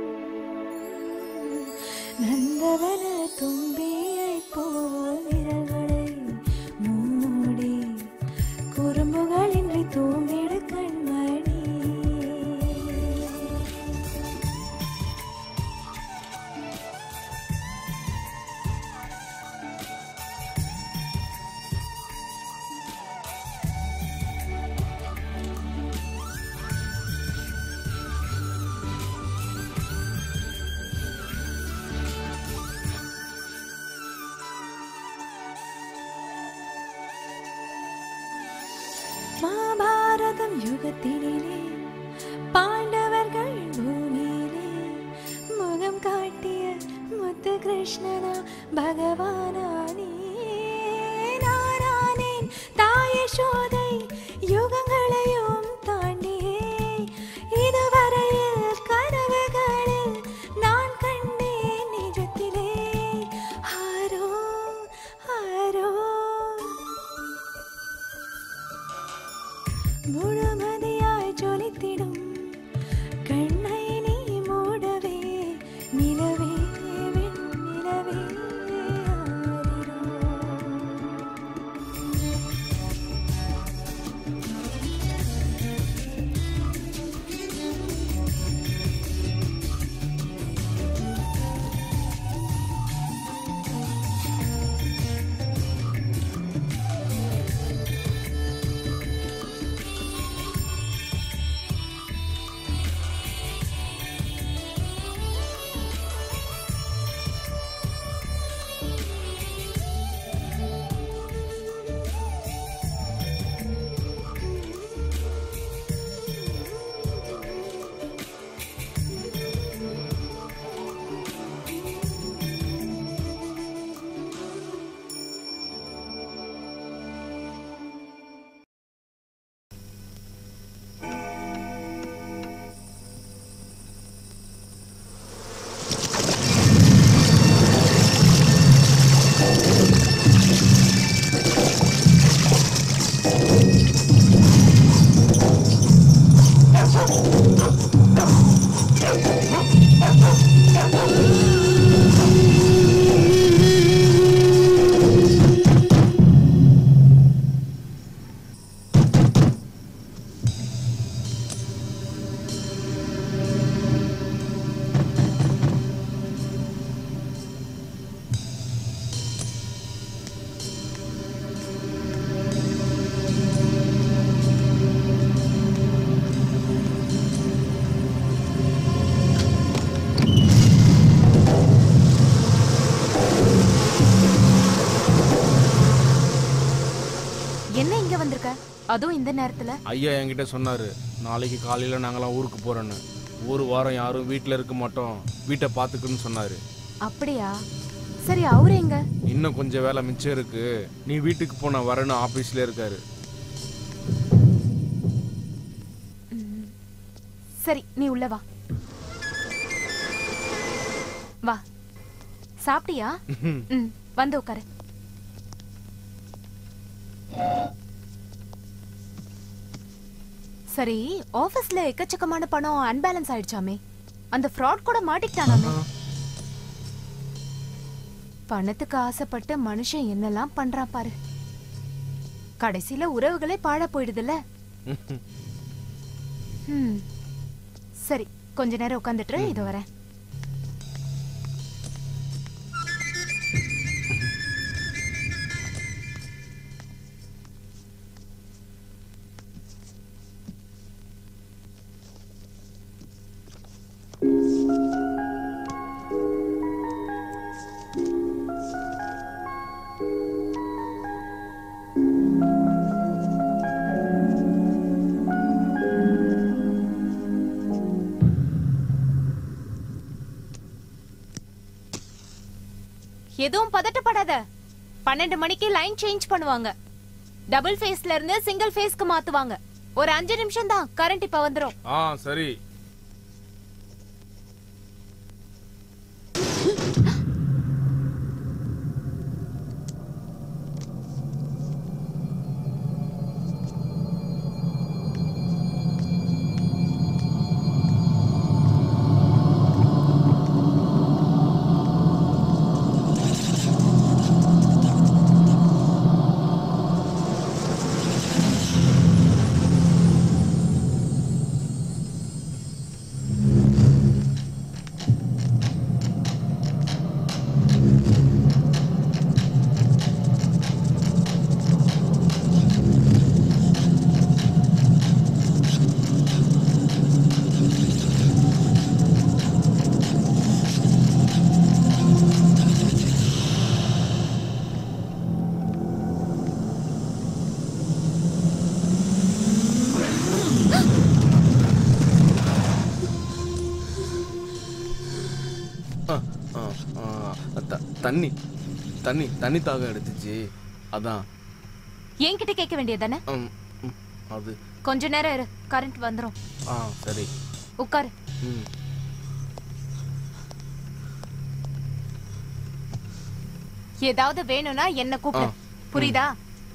நந்தவன தும்பியை போல் விரல்களை மூடி குறும்புகளின்றி தூங்கிடு கண்மணி மாபாரதம் யுகத்தினிலே பாண்டவர்கள் பூமியிலே முகம் காட்டிய முத்து கிருஷ்ணனா பகவானானே நானானேன் தாய சோதை யுகங்களையும் தாண்டியே இதுவரையில் கனவுகளில் நான் கண்டேன் நிஜத்திலே ஆரோ ஆரோ முழுமதியாய் ஜொலித்திடும் கண்ணை நீ மூடவே நிலவே வெண்ணிலவே ஆரிரோ. என்ன இங்க வந்திருக்க அதுவும் இந்த நேரத்துல ஐயா என்கிட்ட சொன்னாரு நாளைக்கு காலையில நாங்களாம் ஊருக்கு போறோன்னு ஒரு வாரம் யாரும் வீட்டில் இருக்க மாட்டோம் வீட்டை பார்த்துக்குன்னு சொன்னாரு அப்படியா சரி அவரு எங்க இன்னும் கொஞ்சம் வேலை மிச்சம் இருக்கு நீ வீட்டுக்கு போன வரேன்னு ஆபீஸ்ல இருக்காரு சரி நீ உள்ள வா வா சாப்பிட்டியா ம் வந்து உட்காரு சரி ஆபீஸ்ல எக்கச்சக்கமான பணம் அன்பேலன்ஸ் ஆயிடுச்சாமே அந்த ஃப்ராட் கூட மாட்டிக்கிட்டானாமே பணத்துக்கு ஆசைப்பட்டு மனுஷன் என்னெல்லாம் பண்றான் பாரு கடைசியில உறவுகளே பாழ போயிடுதுல்ல ம் சரி கொஞ்ச நேரம் உட்காந்துட்டு இது வரேன் எதுவும் பதட்டப்படாத பன்னெண்டு மணிக்கு லைன் சேஞ்ச் பண்ணுவாங்க டபுள் ஃபேஸ்ல இருந்து சிங்கிள் ஃபேஸ்க்கு மாத்துவாங்க ஒரு அஞ்சு நிமிஷம் தான் கரண்ட் இப்ப வந்துரும் ஆ சரி ஆ, ஆ, ஆ, த- தண்ணி தண்ணி தண்ணி தாகம் எடுத்துச்சு அதான் என்கிட்ட கேட்க வேண்டியதானே ம், ம், அது கொஞ்ச நேரம் இரு கரண்ட் வந்துரும் ஆ சரி உட்காரு ம் ஏதாவது வேணும்னா என்ன கூப்பிடு புரியுதா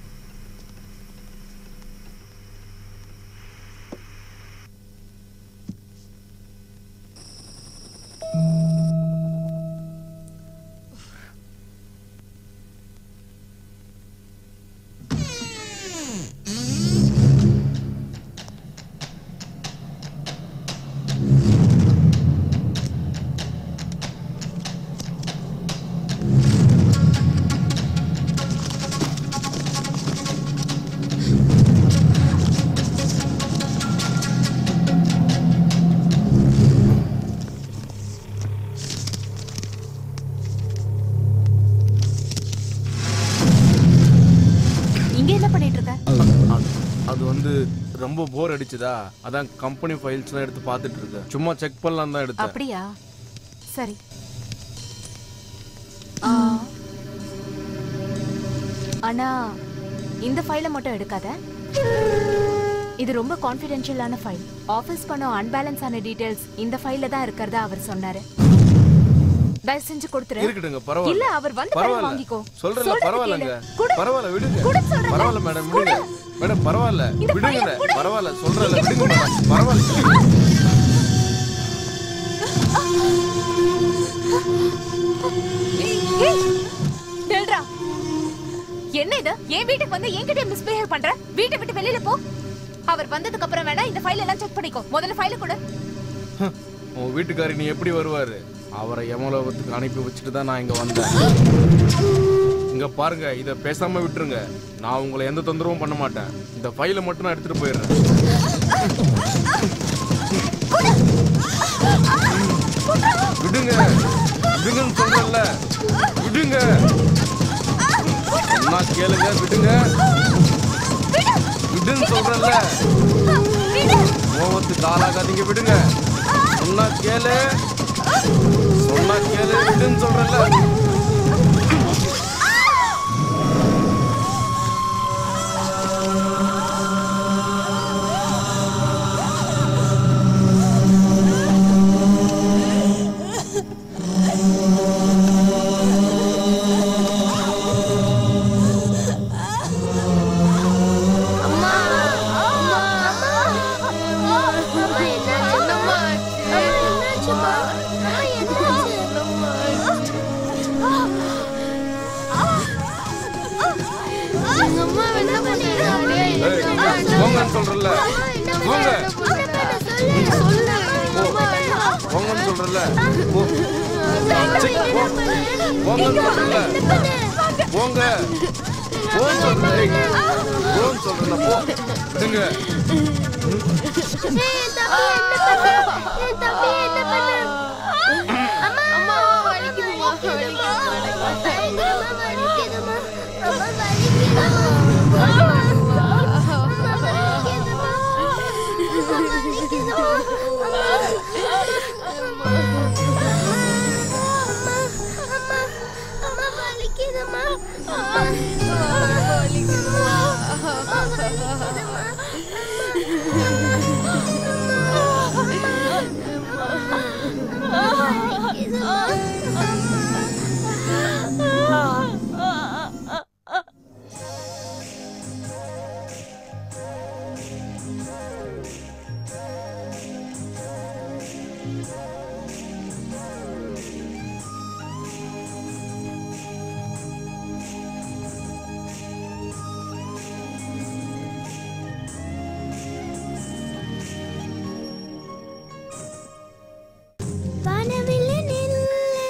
இங்க என்ன பண்ணிட்டு இருக்க அது- அது வந்து ரொம்ப போர் அடிச்சுதா அதான் கம்பெனி ஃபைல்ஸ்லாம் எடுத்து பார்த்துட்டு இருக்கேன் சும்மா செக் பண்ணலாம் தான் எடுத்தேன் அப்படியா சரி ஆ. ஆனா இந்த ஃபைலை மட்டும் எடுக்காத இது ரொம்ப கான்ஃபிடென்ஷியலான ஃபைல் ஆபீஸ் பணம் அன்பேலன்ஸ் ஆன டீடைல்ஸ் இந்த ஃபைல்ல தான் இருக்கிறதா அவர் சொன்னாரு தயவு செஞ்சு கொடுத்துரு இருக்கட்டுங்க பரவாயில்ல இல்ல அவர் வந்து பிறகு பரவாயில்ல வாங்கிக்கோ சொல்றேன்ல சொல்றது பரவாயில்லங்க கேளு. குடு. பரவாயில்ல விடுங்க குடு சொல்றேன்ல. பரவாயில்ல மேடம் விடுங்க மேடம் பரவாயில்ல இந்த விடுங்க பையன் குடு. பரவாயில்ல சொல்றேன்ல விடுங்க மேடம் பரவாயில்ல ஏய், டெல்ரா என்ன இது என் வீட்டுக்கு வந்து என்கிட்ட மிஸ்பிஹேவ் பண்ற வீட்டை விட்டு வெளியில போ அவர் வந்ததுக்கு அப்புறம் வேணா இந்த ஃபைல் எல்லாம் செக் பண்ணிக்கோ முதல்ல ஃபைல கொடு உன் வீட்டுக்காரி நீ எப்படி வருவாரு அவரை யமலோகத்துக்கு அனுப்பி வச்சுட்டு தான் நான் இங்க வந்தேன் இங்க பாருங்க இத பேசாம விட்டுருங்க நான் உங்களை எந்த தொந்தரவும் பண்ண மாட்டேன் இந்த ஃபைலை மட்டும் நான் எடுத்துட்டு போயிடுறேன் விடுங்க விடுங்கன்னு சொல்றேன்ல விடுங்க சொன்னா கேளுங்க விடுங்க விடுன்னு சொல்றேன்ல கோவத்துக்கு ஆளாகாதீங்க விடுங்க சொன்னா கேளு சொன்னா கேளு விடுன்னு சொல்றேன்ல ஏய், போங்கன்னு சொல்றேன்ல போங்க போங்கன்னு சொல்றேன்ல போ. சீ, போ. போங்கன்னு சொல்றேன்ல போங்க போன்னு சொல்றேன் ஏய், போன்னு சொல்றேன்ல போ விடுங்க வானவில்லில் நில்லென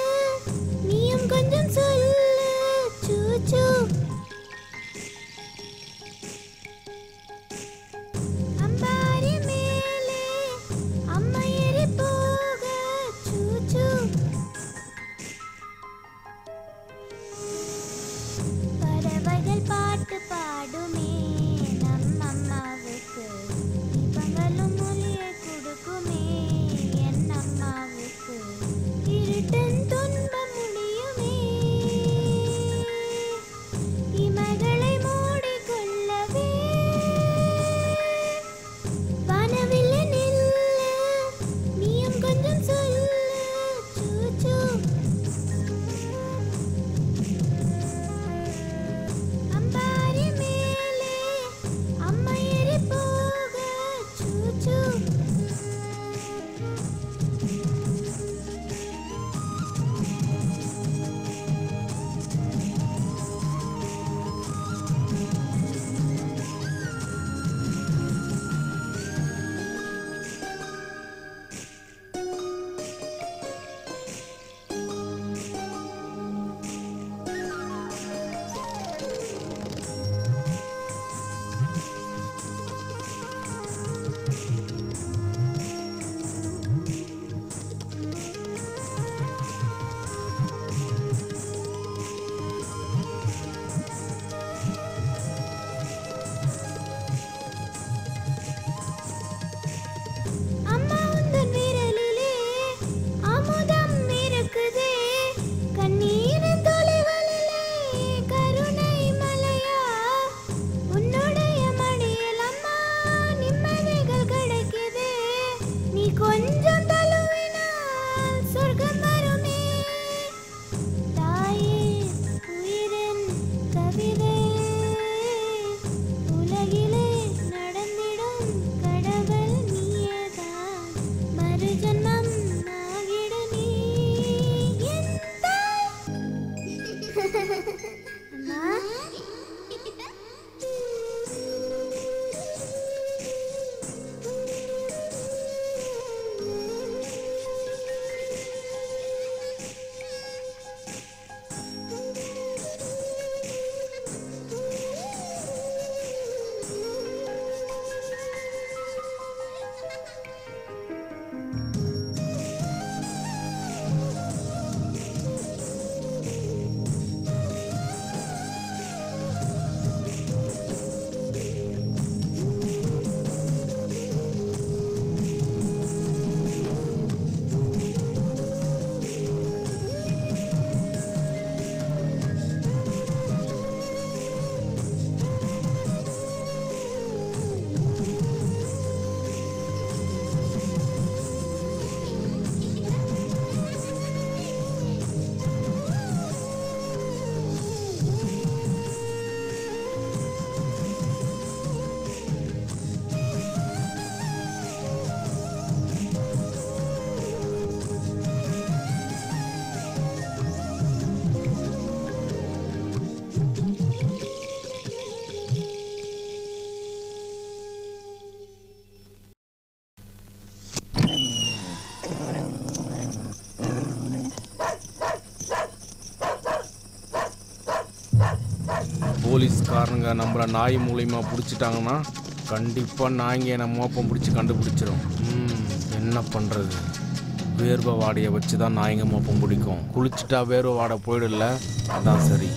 போலீஸ்காரங்க நம்மள நாய் மூலியமா பிடிச்சிட்டாங்கன்னா கண்டிப்பாக நாய்ங்க என்ன மோப்பம் பிடிச்சி கண்டுபிடிச்சிரும் ம், என்ன பண்ணுறது வேர்வை வாடையை வச்சு தான் நாய்ங்க மோப்பம் பிடிக்கும் குளிச்சுட்டா வேர்வை வாடை போயிடல அதான் சரி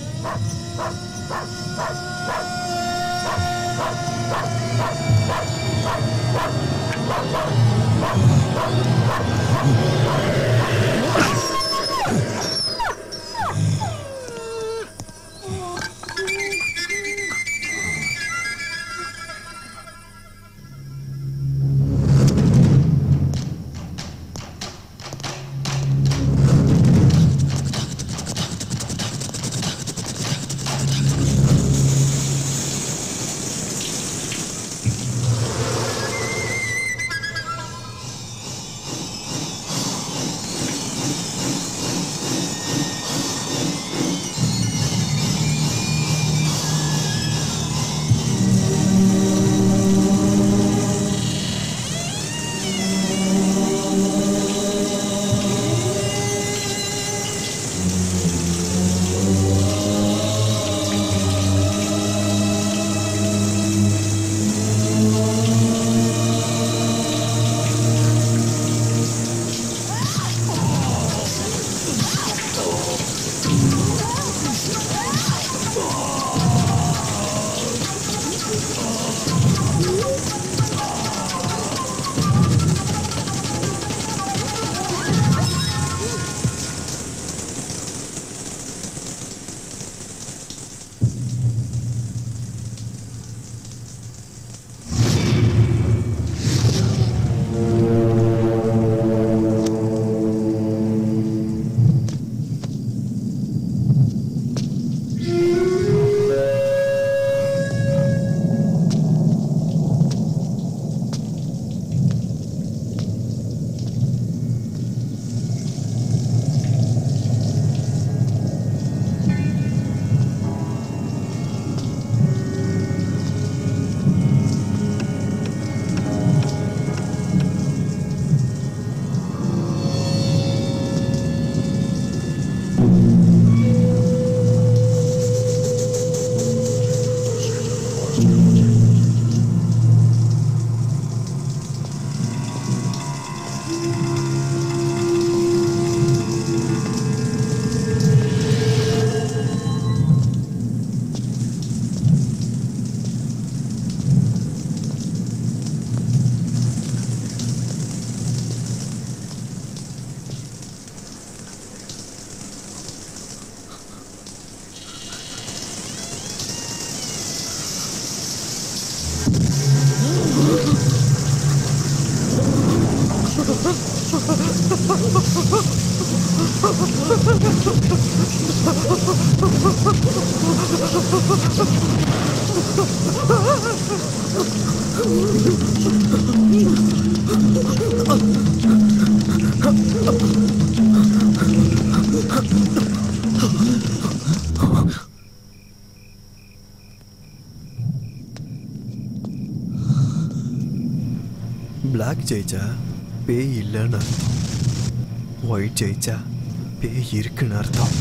பிளாக் ஜெயிச்சா பேய் இல்லைன்னு அர்த்தம் ஒயிட் ஜெயிச்சா பேய் இருக்குன்னு அர்த்தம்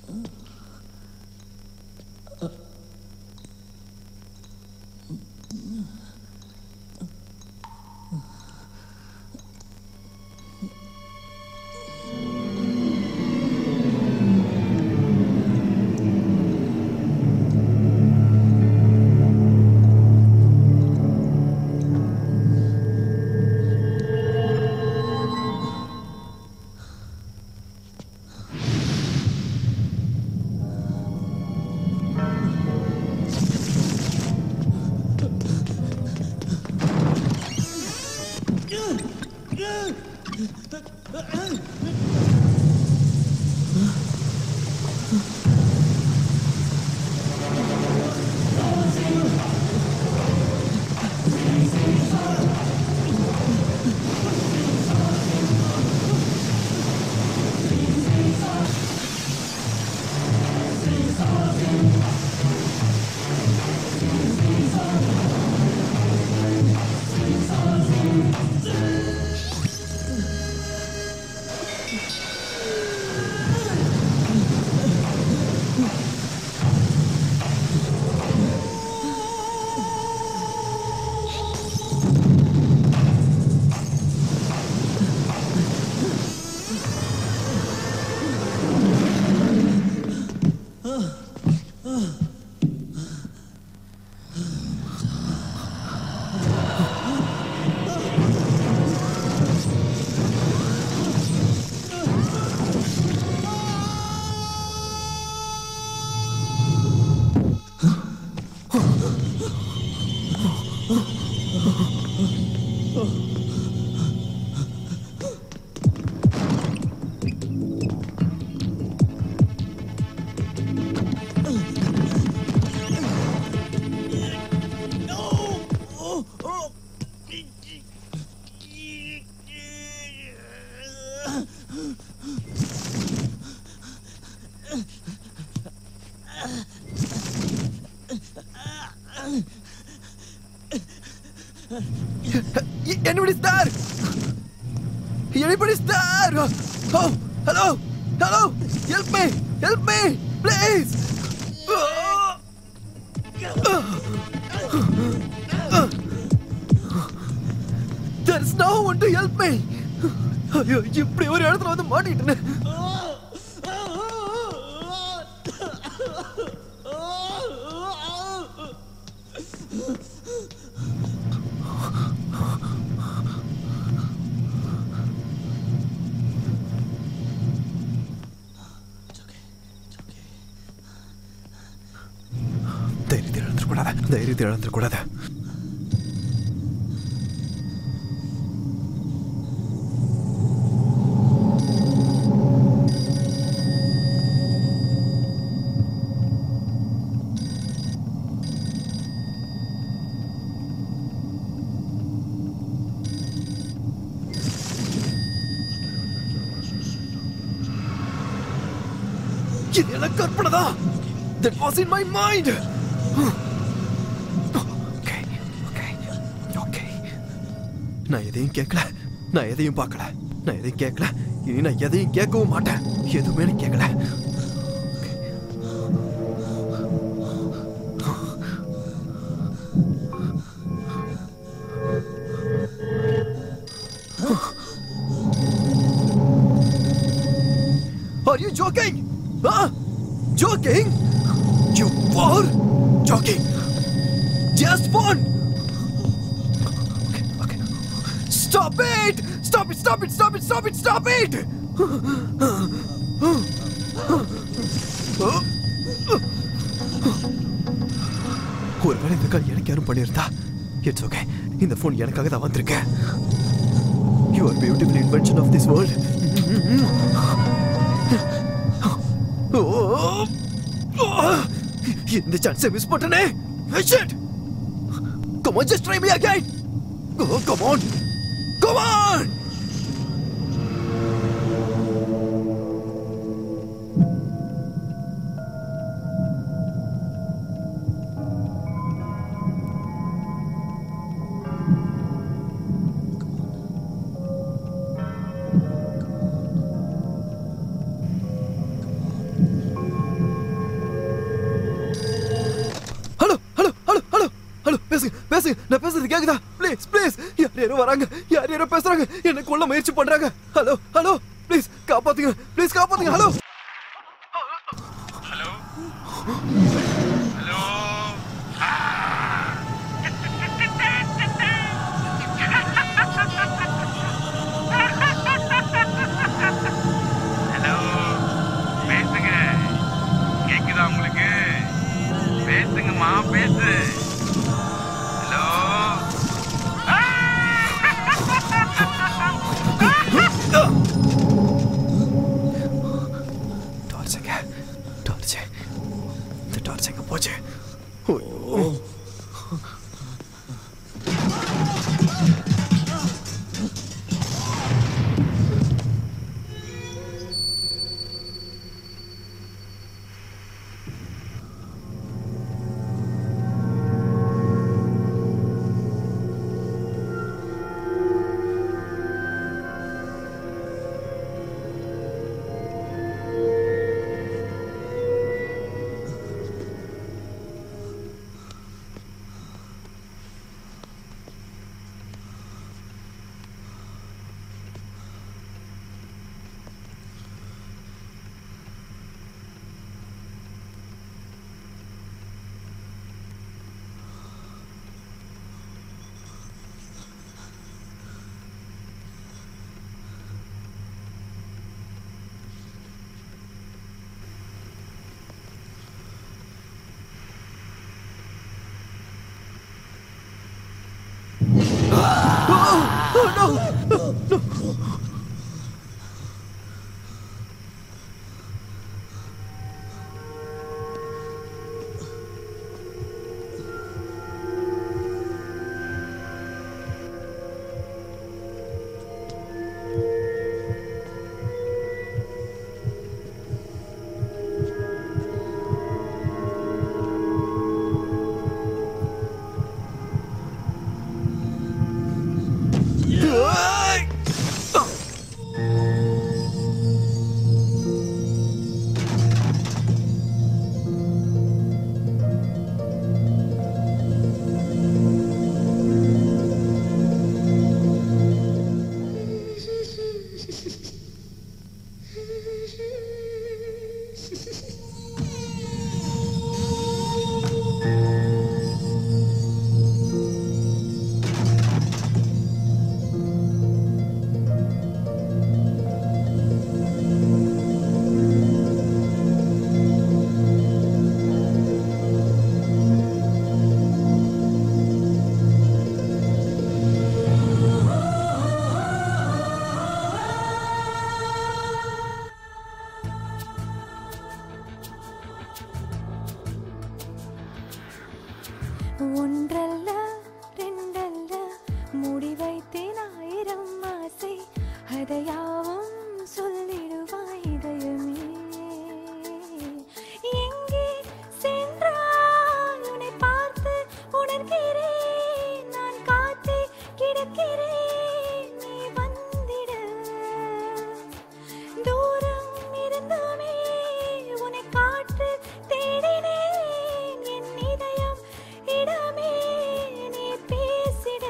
Anybody's there? Anybody's there? Oh, hello, hello, help me, help me, please. There's no one to help me. ஐயோ இப்படி ஒரு இடத்துல வந்து மாட்டிட்டேன் தைரியத்தை இழந்துடக்கூடாது தைரியத்தை இழந்துடக்கூடாது இது எல்லாம் கற்பனை தான் that was in my mind okay okay okay நான் எதையும் கேட்கல நான் எதையும் பார்க்கல நான் எதையும் கேட்கல இனி நான் எதையும் கேட்கவும் மாட்டேன் எதுவுமே நான் கேட்கல Are you joking? Huh? Joking? You are joking. Just one. Okay, okay. Stop it! Stop it! Stop it! Stop it! Stop it! Stop it! ஒருவேளை இந்த கால் எனக்கு யாரும் பண்ணியிருந்தா இட்ஸ் ஓகே இந்த ஃபோன் எனக்காக தான் வந்திருக்கேன் you are beautiful invention of this world இந்த சான்ஸை மிஸ் பண்ணிட்டனே shit come on just try me again oh come on come on பேசுங்க நான் பேசுறது கேக்குதா ப்ளீஸ் ப்ளீஸ் யார் யாரோ வராங்க யார் யாரோ பேசுறாங்க என்ன கொல்ல முயற்சி பண்றாங்க ஹலோ ஹலோ ப்ளீஸ் காப்பாத்துங்க ப்ளீஸ் காப்பாத்துங்க ஹலோ ஹலோ பேசுங்க கேக்குதா உங்களுக்கு பேசுங்கம்மா பேசு ஹலோ டார்ச் எங்க டார்ச் இந்த டார்ச் எங்க போச்சு ஐயோ. ஒன்றல்ல ரெண்டல்ல முடிவைத்தேன் ஆயிரம் ஆசை அதையாவும் சொல்லிடுவாய் இதயமே எங்கே சென்றாய் உன்னை பார்த்து உணர்கிறேன் நான் காத்து கிடக்கிறேன் நீ வந்திட தூரம் இருந்துமே உன்னை காற்று தேடினேன் என் இதயம் இடமே நீ பேசிட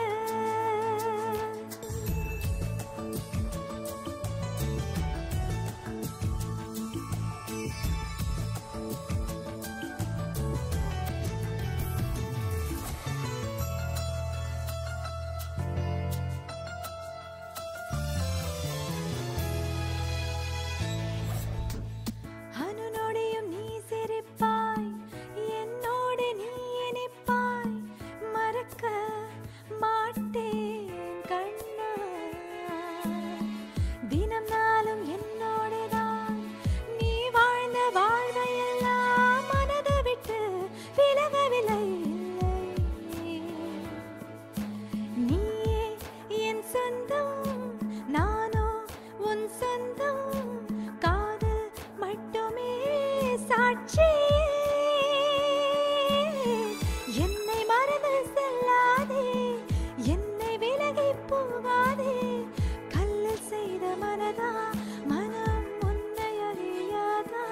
அனுநொடியும் நீ சிரிப்பாய் என்னோடு நீ இனிப்பாய் மறக்க மாட்டேன் கண்ணா தினம் நாளும் என்னோடுதான் நீ வாழ்ந்த வாழ்வையெல்லாம் மனதை விட்டு விலகவில்லை இல்லை. நீயே என் சொந்தம் நானோ உன் சொந்தம் காதல் மட்டுமே சாட்சி என்னை மறந்து செல்லாதே என்னை விலகி போகாதே கல்லில் செய்த மனதா மனம் உன்னை அறியாதா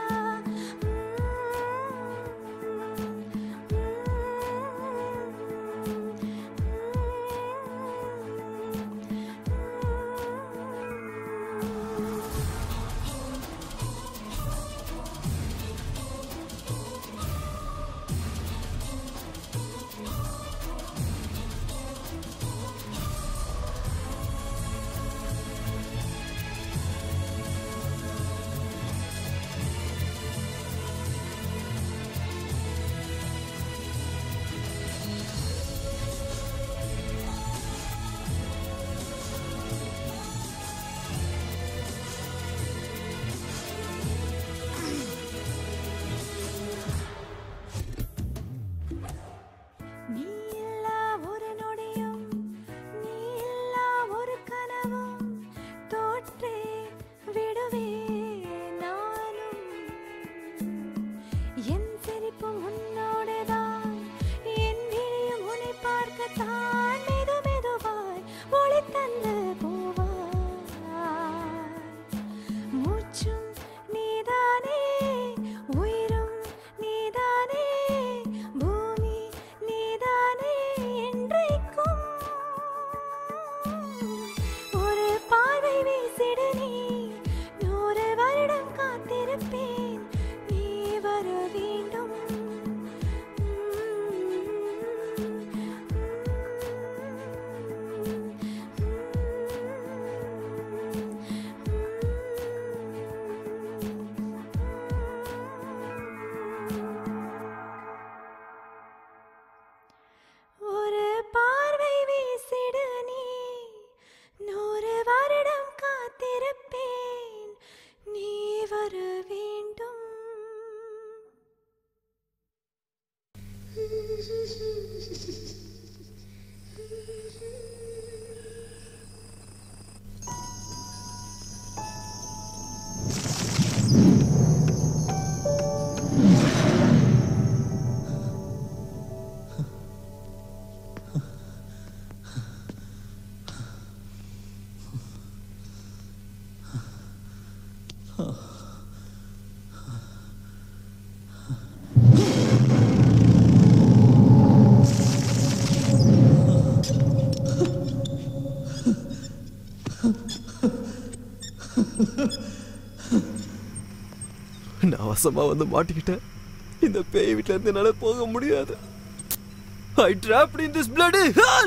நான் வசமா வந்து மாட்டிக்கிட்டேன் இந்த பேய் வீட்ல இருந்து என்னால போக முடியாது ஐ trapped in this bloody hell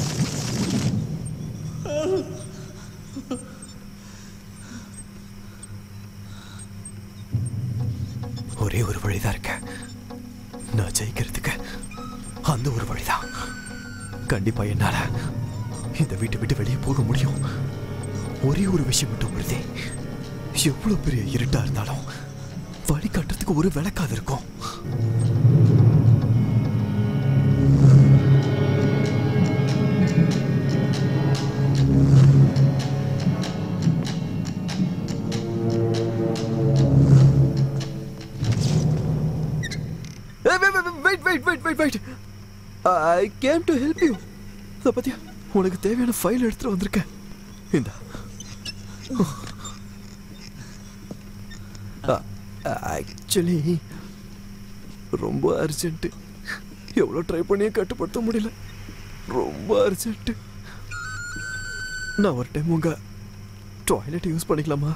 ஒரே ஒரு வழிதான் இருக்கு நான் ஜெயிக்கிறதுக்கு அந்த ஒரு வழிதான் கண்டிப்பா என்னால இந்த வீட்டை விட்டு வெளியே போக முடியும் ஒரே ஒரு விஷயம் மட்டும் உறுதி எவ்வளவு பெரிய இருட்டா இருந்தாலும் வழி காட்டுறதுக்கு ஒரு விளக்காது இருக்கும் wait wait wait wait wait I came to help you இதை பத்தியா உனக்கு தேவையான ஃபைல் எடுத்துட்டு வந்திருக்கேன் இந்த ஆக்சுவலி ரொம்ப அர்ஜென்ட்டு எவ்வளோ ட்ரை பண்ணியும் கட்டுப்படுத்த முடியல ரொம்ப அர்ஜென்ட்டு நான் ஒரு டைம் உங்க டாய்லெட் யூஸ் பண்ணிக்கலாமா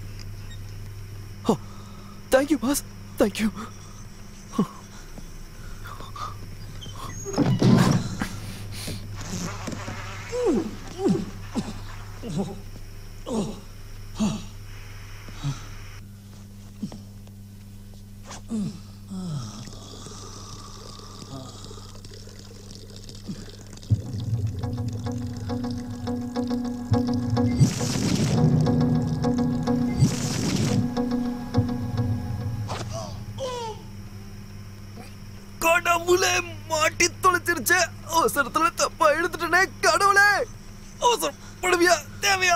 தேங்க்யூ பாஸ் தேங்க்யூ கடவுளே மாட்டி தொலைச்சிருச்சு அவசரத்துல தப்பா எடுத்துட்டனே கடவுளே அவசரம் படுவியா தேவையா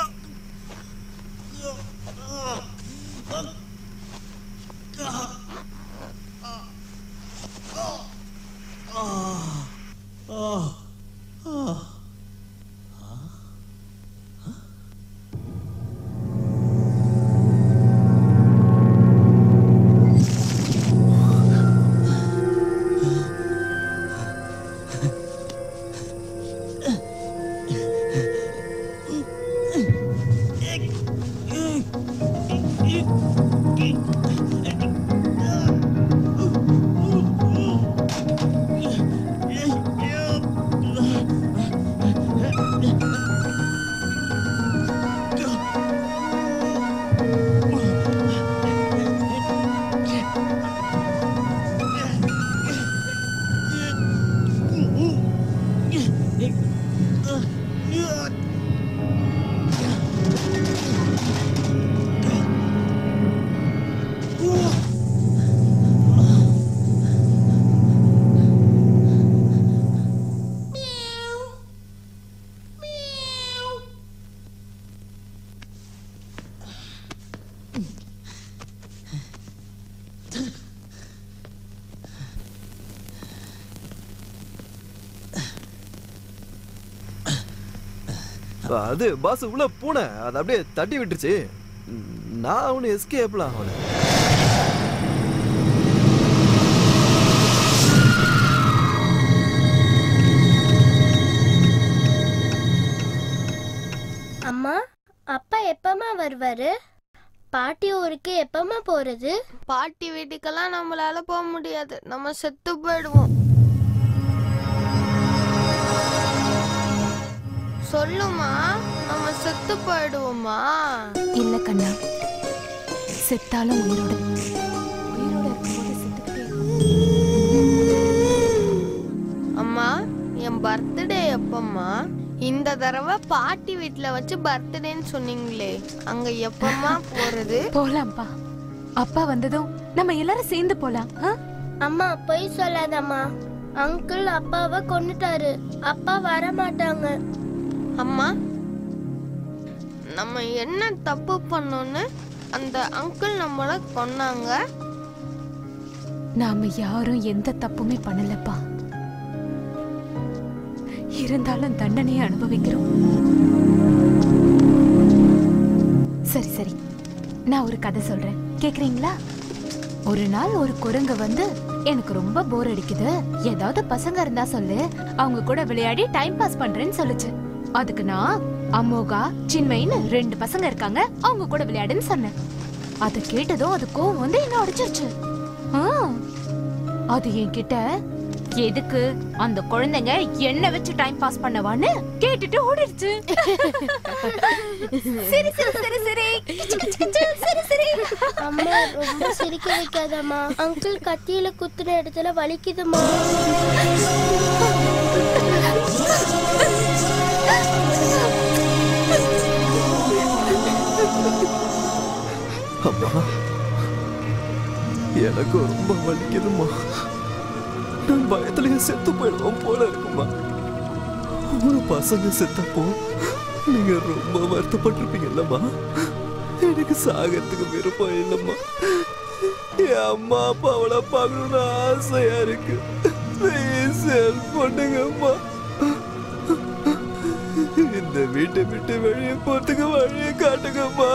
அது பாஸ் உள்ள பூனை அது அப்படியே தட்டி விட்டுருச்சு நான் அவனு எஸ்கேப்லாம் அவனை அம்மா அப்பா எப்பமா வருவாரு பாட்டி ஊருக்கு எப்பமா போறது பாட்டி வீட்டுக்கெல்லாம் நம்மளால போக முடியாது நம்ம செத்து போயிடுவோம் சொல்லுமா நம்ம செத்து போயிடுவோமா இல்ல கண்ணா செத்தாலும் உயிரோட உயிரோட இருக்கும்போது செத்துக்கிட்டே அம்மா என் பர்த்டே எப்பம்மா இந்த தடவை பாட்டி வீட்ல வச்சு பர்த்டேன்னு சொன்னீங்களே அங்க எப்பம்மா போறது போலாம்ப்பா அப்பா வந்ததும் நம்ம எல்லாரும் சேர்ந்து போலாம் ஆ? அம்மா பொய் சொல்லாதம்மா அங்கிள் அப்பாவை கொன்னுட்டாரு அப்பா வர மாட்டாங்க அம்மா நம்ம என்ன தப்பு பண்ணோன்னு அந்த அங்கிள் நம்மள கொன்னாங்க நாம யாரும் எந்த தப்புமே பண்ணலப்பா இருந்தாலும் தண்டனையை அனுபவிக்கிறோம் சரி சரி நான் ஒரு கதை சொல்றேன் கேக்குறீங்களா ஒரு நாள் ஒரு குரங்கு வந்து எனக்கு ரொம்ப போர் அடிக்குது ஏதாவது பசங்க இருந்தா சொல்லு அவங்க கூட விளையாடி டைம் பாஸ் பண்றேன்னு சொல்லுச்சு அதுக்கு நான் அமோகா சின்மைன்னு ரெண்டு பசங்க இருக்காங்க அவங்க கூட விளையாடுன்னு சொன்னேன் அது கேட்டதும் அது கோவம் வந்து என்ன அடிச்சிருச்சு ஆ, அது என்கிட்ட எதுக்கு அந்த குழந்தைங்க என்ன வச்சு டைம் பாஸ் பண்ணவான்னு கேட்டுட்டு ஓடிடுச்சு சரி சரி சரி சரி கிச்சு, கிச்சு, கிச்சு, சரி சரி அம்மா ரொம்ப சிரிக்க வைக்காதம்மா அங்கிள் கத்தியில குத்துன இடத்துல வலிக்குதுமா அம்மா எனக்கு ரொம்ப வலிக்குதும்மா நான் பயத்துலயே செத்து போயிடுவோம் போல இருக்குமா உங்க பசங்க செத்தப்போ நீங்க ரொம்ப வருத்தப்பட்டிருப்பீங்கல்லம்மா எனக்கு சாகத்துக்கு விருப்பம் இல்லைம்மா என் அம்மா அப்பாவோட பார்க்கணும்னு ஆசையா இருக்கு ப்ளீஸ் ஹெல்ப் பண்ணுங்கம்மா இந்த வீட்டை விட்டு வெளியே போறதுக்கு வழியை காட்டுங்கம்மா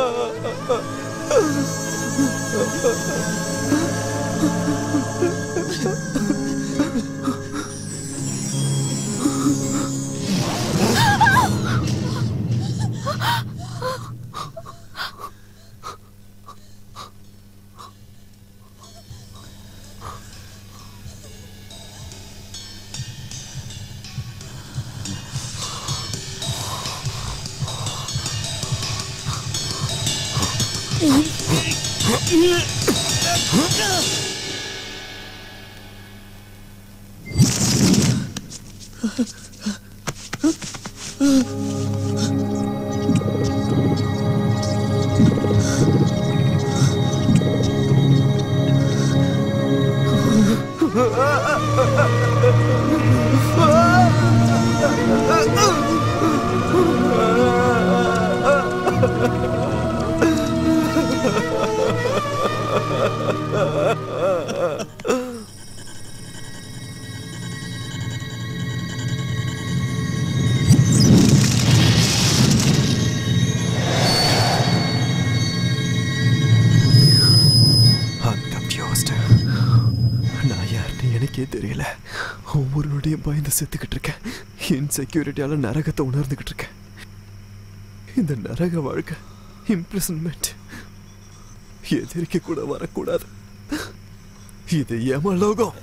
I'm confused. நான் யாருன்னு எனக்கே தெரியல ஒவ்வொரு நொடியும் பயந்து செத்துக்கிட்டு இருக்கேன் இன்செக்யூரிட்டியால நரகத்தை உணர்ந்துகிட்டு இருக்கேன் இந்த நரக வாழ்க்கை இம்ப்ரெசன்மெண்ட் எதிரிக்க கூட வரக்கூடாது இது ஏமலோகம்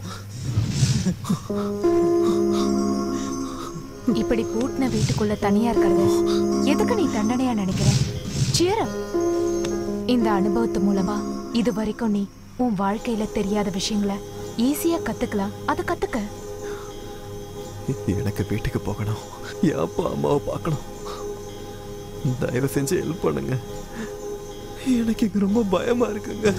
இப்படி பூட்டின வீட்டுக்குள்ள தனியா இருக்கிறது எதுக்கு நீ தண்டனையா நினைக்கிற Cheer up. இந்த அனுபவத்து மூலமா இது வரைக்கும் நீ உன் வாழ்க்கையில தெரியாத விஷயங்களை ஈஸியா கத்துக்கலாம் அதை கத்துக்க எனக்கு வீட்டுக்கு போகணும் என் அப்பா அம்மாவை பார்க்கணும் தயவு செஞ்சு ஹெல்ப் பண்ணுங்க எனக்கு இங்க ரொம்ப பயமா இருக்குங்க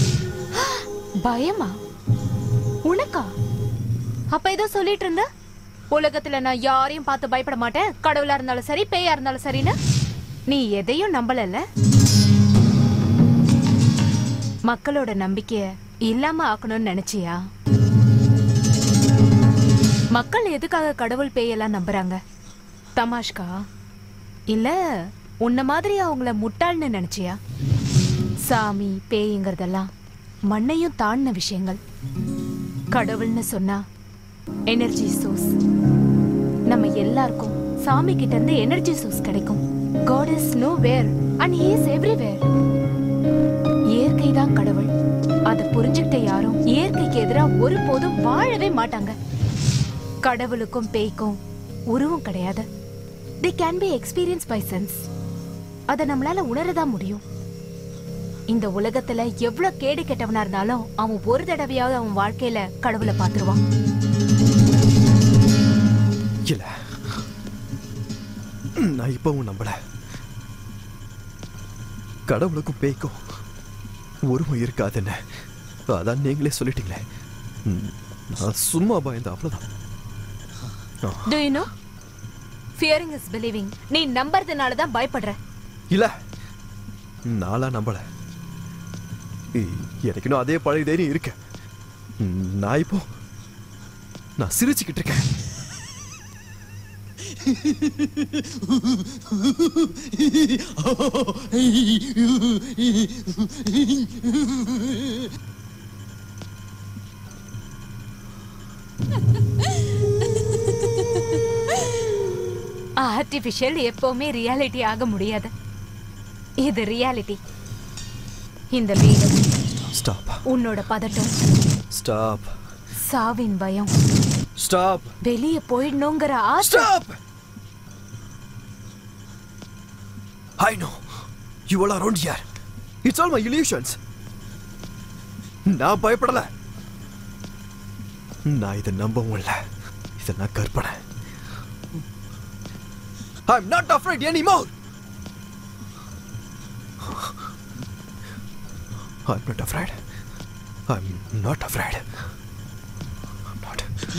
பயமா உனக்கா அப்ப ஏதோ சொல்லிட்டு இருந்த உலகத்துல நான் யாரையும் பார்த்து பயப்பட மாட்டேன் கடவுளா இருந்தாலும் சரி பேயா இருந்தாலும் சரின்னு நீ எதையும் நம்பலல்ல மக்களோட நம்பிக்கைய இல்லாம ஆக்கணும்னு நினைச்சியா மக்கள் எதுக்காக கடவுள் பேயெல்லாம் நம்புறாங்க தமாஷ்கா இல்ல உன்ன மாதிரி அவங்கள முட்டாள்னு நினைச்சியா சாமி பேய்ங்கிறதெல்லாம் மண்ணையும் தாண்டின விஷயங்கள் கடவுள்னு சொன்னா எனர்ஜி சோர்ஸ் நம்ம எல்லாருக்கும் சாமி கிட்ட இருந்து எனர்ஜி சோர்ஸ் கிடைக்கும் God is nowhere and he is everywhere இயற்கை தான் கடவுள் அதை புரிஞ்சுக்கிட்ட யாரும் இயற்கைக்கு எதிரா ஒருபோதும் வாழவே மாட்டாங்க கடவுளுக்கும் பேய்க்கும் உருவம் கிடையாது they can be experience by sense அதை நம்மளால உணரதான் முடியும் இந்த உலகத்துல எவ்வளவு கேடு கெட்டவனா இருந்தாலும் அவன் ஒரு தடவையாவது அவன் வாழ்க்கையில கடவுளை பார்த்துருவான் இல்ல நான் இப்பவும் நம்பல கடவுளுக்கும் பேய்க்கும் உரிமை இருக்காதுன்னு அதான் நீங்களே சொல்லிட்டீங்களே ம், நான் சும்மா பயந்த அவ்வளவுதான் do you know fearing is believing நீ நம்புறதுனால தான் பயப்படுற இல்ல நாளா நம்பல இ- எனக்கு இன்னும் அதே பழைய தைரியம் இருக்கு நான் இப்போ நான் சிரிச்சுக்கிட்டு இருக்கேன் ஆர்டிஃபிஷியல் எப்பவுமே ரியாலிட்டி ஆக முடியாது இது ரியாலிட்டி இந்த வீடு ஸ்டாப் உன்னோட பதட்டம் ஸ்டாப் சாவின் பயம் ஸ்டாப் வெளிய போயிடணுங்கிற ஆசை I know. You all are around here. It's all my illusions. நான் பயப்படல நான் இதை நம்பவும் இல்லை இதை நான் கற்பனை I'm not afraid anymore. I'm not afraid. I'm not afraid. I'm not.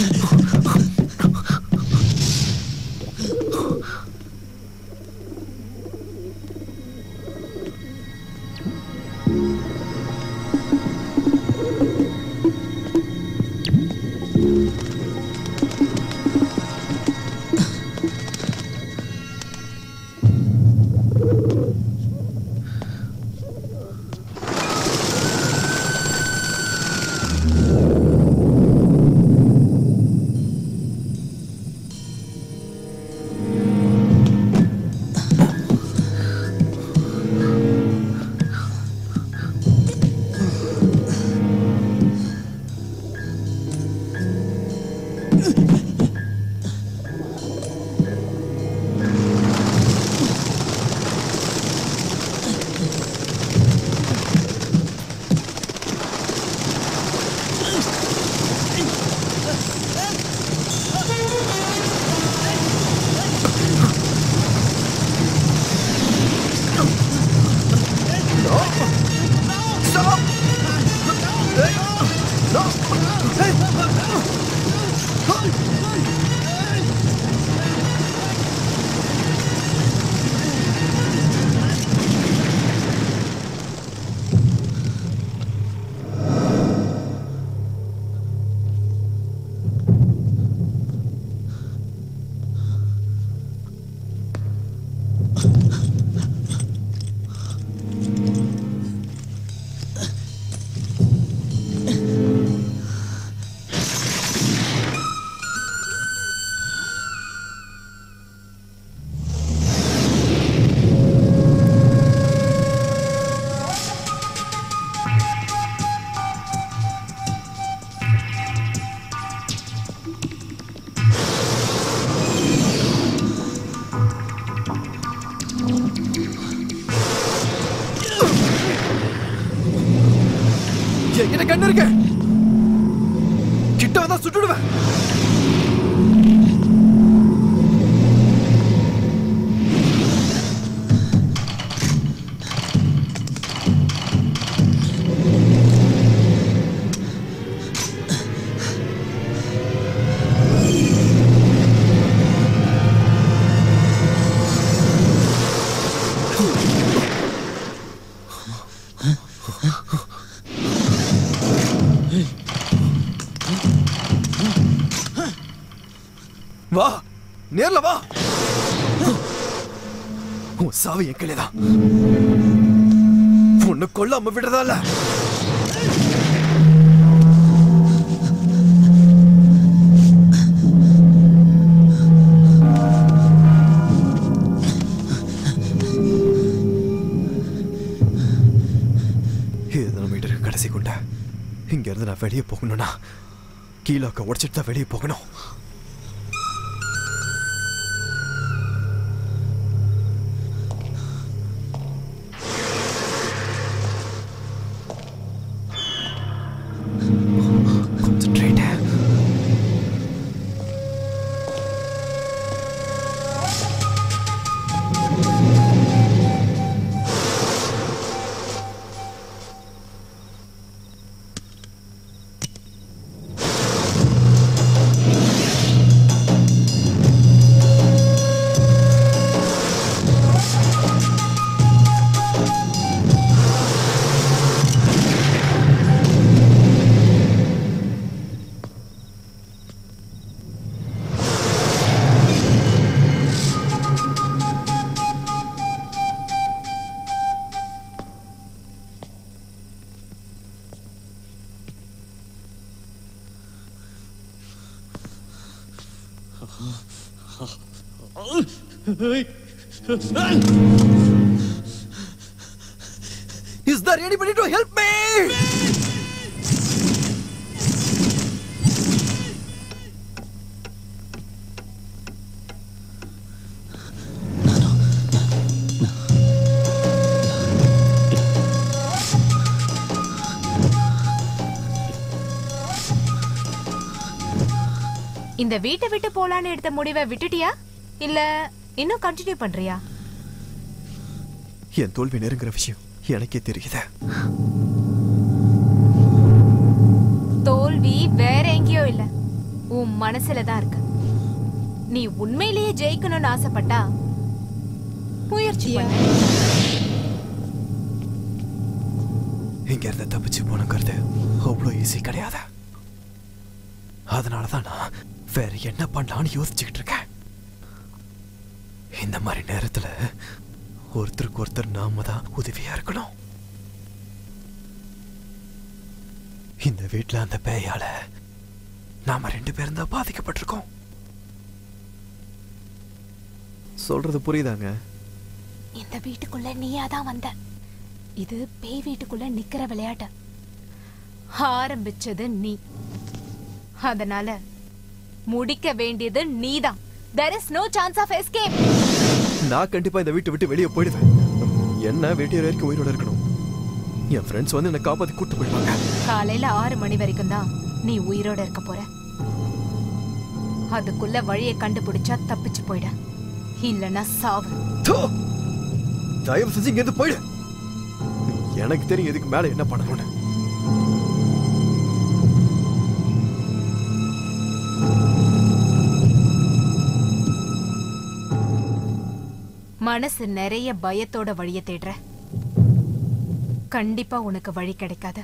Stop! Hey! No! Hey! என்கிட்ட கண்ணு இருக்கு கிட்ட வந்தா சுட்டுடுவேன் வா நேர்ல வா உன் சாவு என் கிளைதான் உன்னை கொல்லாம விடுறதா இல்ல இதுதான் நம்ம இருக்க கடைசி கொண்ட இங்க இருந்து நான் வெளியே போகணும்னா கீழாக்க உடைச்சிட்டு தான் வெளியே போகணும் Concentrate. Is there anybody to help me? இந்த வீட்டை விட்டு போலான்னு எடுத்த முடிவை விட்டுட்டியா இல்ல இன்னும் கண்டினியூ பண்றியா என் தோல்வி நெருங்குற விஷயம் எனக்கே தெரியுது தோல்வி வேற எங்கேயோ இல்ல உன் மனசுல தான் இருக்கு நீ உண்மையிலேயே ஜெயிக்கணும்னு ஆசைப்பட்டா முயற்சி பண்ணு இங்க இருந்து தப்பிச்சு போனங்கிறது அவ்வளோ ஈஸி கிடையாது அதனால தான் நான் வேற என்ன பண்ணலாம்னு யோசிச்சுக்கிட்டு இருக்கேன் இந்த மாதிரி நேரத்துல ஒருத்தருக்கு ஒருத்தர் நாம தான் உதவியா இருக்கணும் இந்த வீட்ல அந்த பேயால நாம ரெண்டு பேரும் தான் பாதிக்கப்பட்டிருக்கோம் சொல்றது புரியுதாங்க இந்த வீட்டுக்குள்ள நீயா தான் வந்த இது பேய் வீட்டுக்குள்ள நிக்கிற விளையாட்டு ஆரம்பிச்சது நீ அதனால முடிக்க வேண்டியது நீதான் there is no chance of escape நான் கண்டிப்பா இந்த வீட்டை விட்டு வெளியே போயிடுவேன் என்ன வெட்டியர் வரைக்கும் உயிரோட இருக்கணும் என் ஃப்ரெண்ட்ஸ் வந்து என்னை காப்பாத்தி கூட்டு போயிடுவாங்க காலையில ஆறு மணி வரைக்கும் தான் நீ உயிரோட இருக்க போற அதுக்குள்ள வழியை கண்டுபிடிச்சா தப்பிச்சு போயிட இல்லனா சாவு தோ! தயவு செஞ்சு இங்க இருந்து போயிடு எனக்கு தெரியும் இதுக்கு மேல என்ன பண்ணணும்னு மனசு நிறைய பயத்தோட வழிய தேடுற கண்டிப்பா உனக்கு வழி கிடைக்காது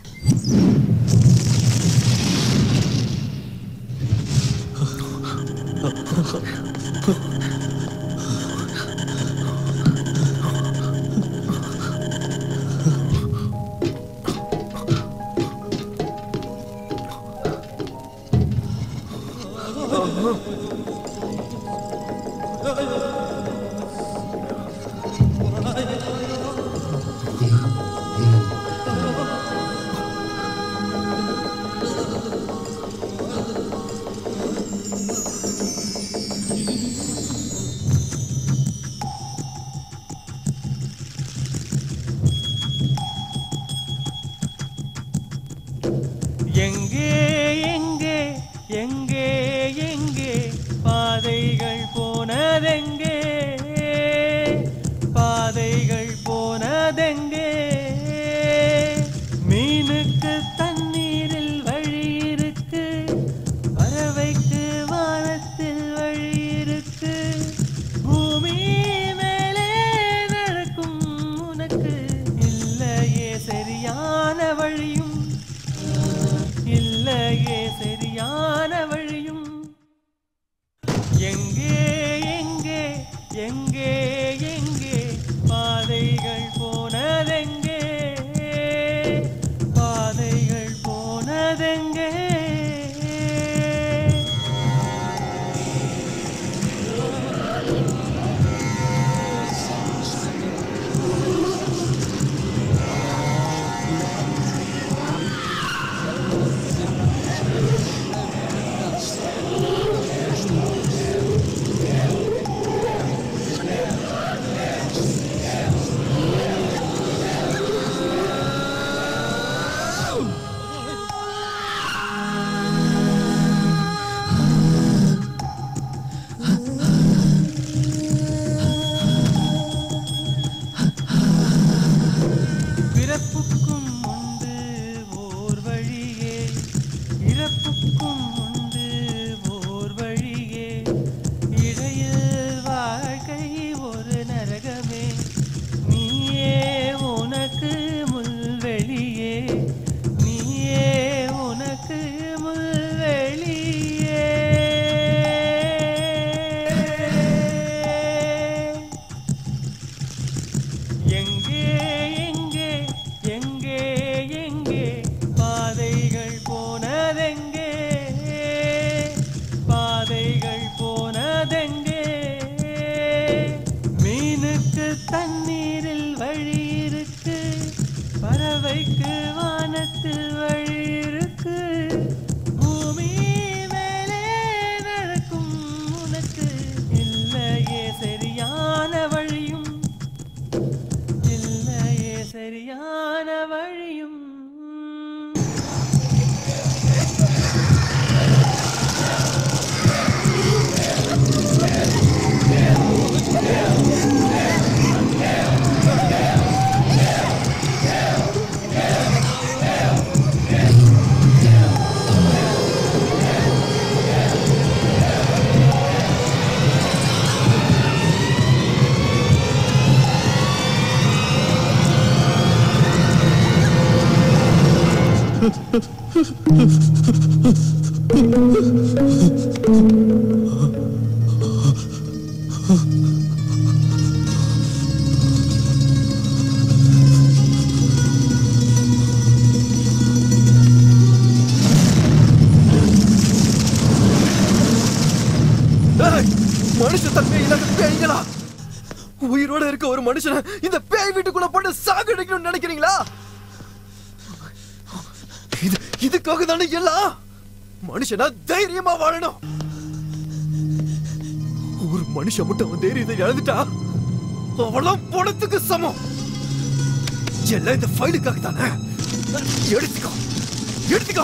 எங்கே எங்கே எங்கே எங்கே பாதைகள் போனதெங்கே பாதைகள் போனதெங்கே மீனுக்கு தண்ணீரில் வழி இருக்கு பறவைக்கு வானத்தில் வழி இருக்கு பூமி மேலே நடக்கும் உனக்கு இல்லையே சரியான வழியும் இல்லையே சரியான வழியும் எங்கே எங்கே எங்கே எங்கே பாதைகள் போனதெங்கே பாதைகள் போனதெங்கே பிறப்புக்கும் உண்டு ஓர் வழியே இறப்புக்கும் உண்டு ஓர் வழியே இடையில் வாழ்க்கை ஒரு நரகமே நீயே உனக்கு முள்வெளியே நீயே உனக்கு முள்வெளியே எங்கே எங்கே எங்கே எங்கே பாதைகள் போனதெங்கே ஏய், மனுஷ தன்மை இல்லாத பேய்களா உயிரோட இருக்க ஒரு மனுஷனை இந்த பேய் வீட்டுக்குள்ள போட்டு சாகடிக்கணும்னு நினைக்கிறீங்களா இது இதுக்காக தானே எல்லாம் மனுஷனா தைரியமா வாழணும் ஒரு மனுஷன் மட்டும் அவன் தைரியத்தை இழந்துட்டா அவளும் பணத்துக்கு சமம் எல்லாம் இந்த ஃபைலுக்காக தானே எடுத்துக்கோ எடுத்துக்கோ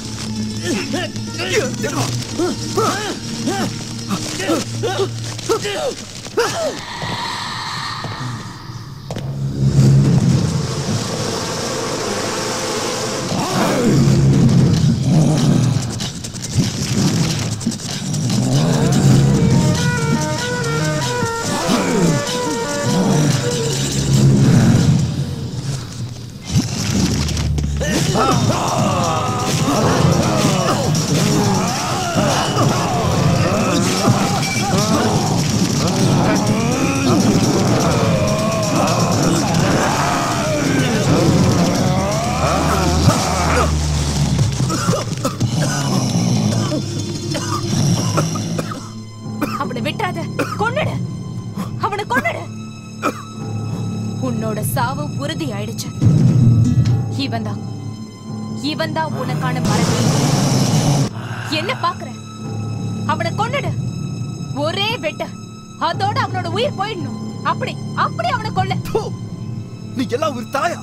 அவனை விட்டுறாத கொன்னுடு அவனை கொன்னுடு உன்னோட சாவு உறுதி ஆயிடுச்சு இவன் தான் இவன் தான் உனக்கான மரணம் என்ன பாக்குற அவனை கொன்னுடு ஒரே வெட்டு அதோட அவனோட உயிர் போயிடணும் அப்படி அப்படி அவனை கொல்ல நீ எல்லாம் ஒரு தாயா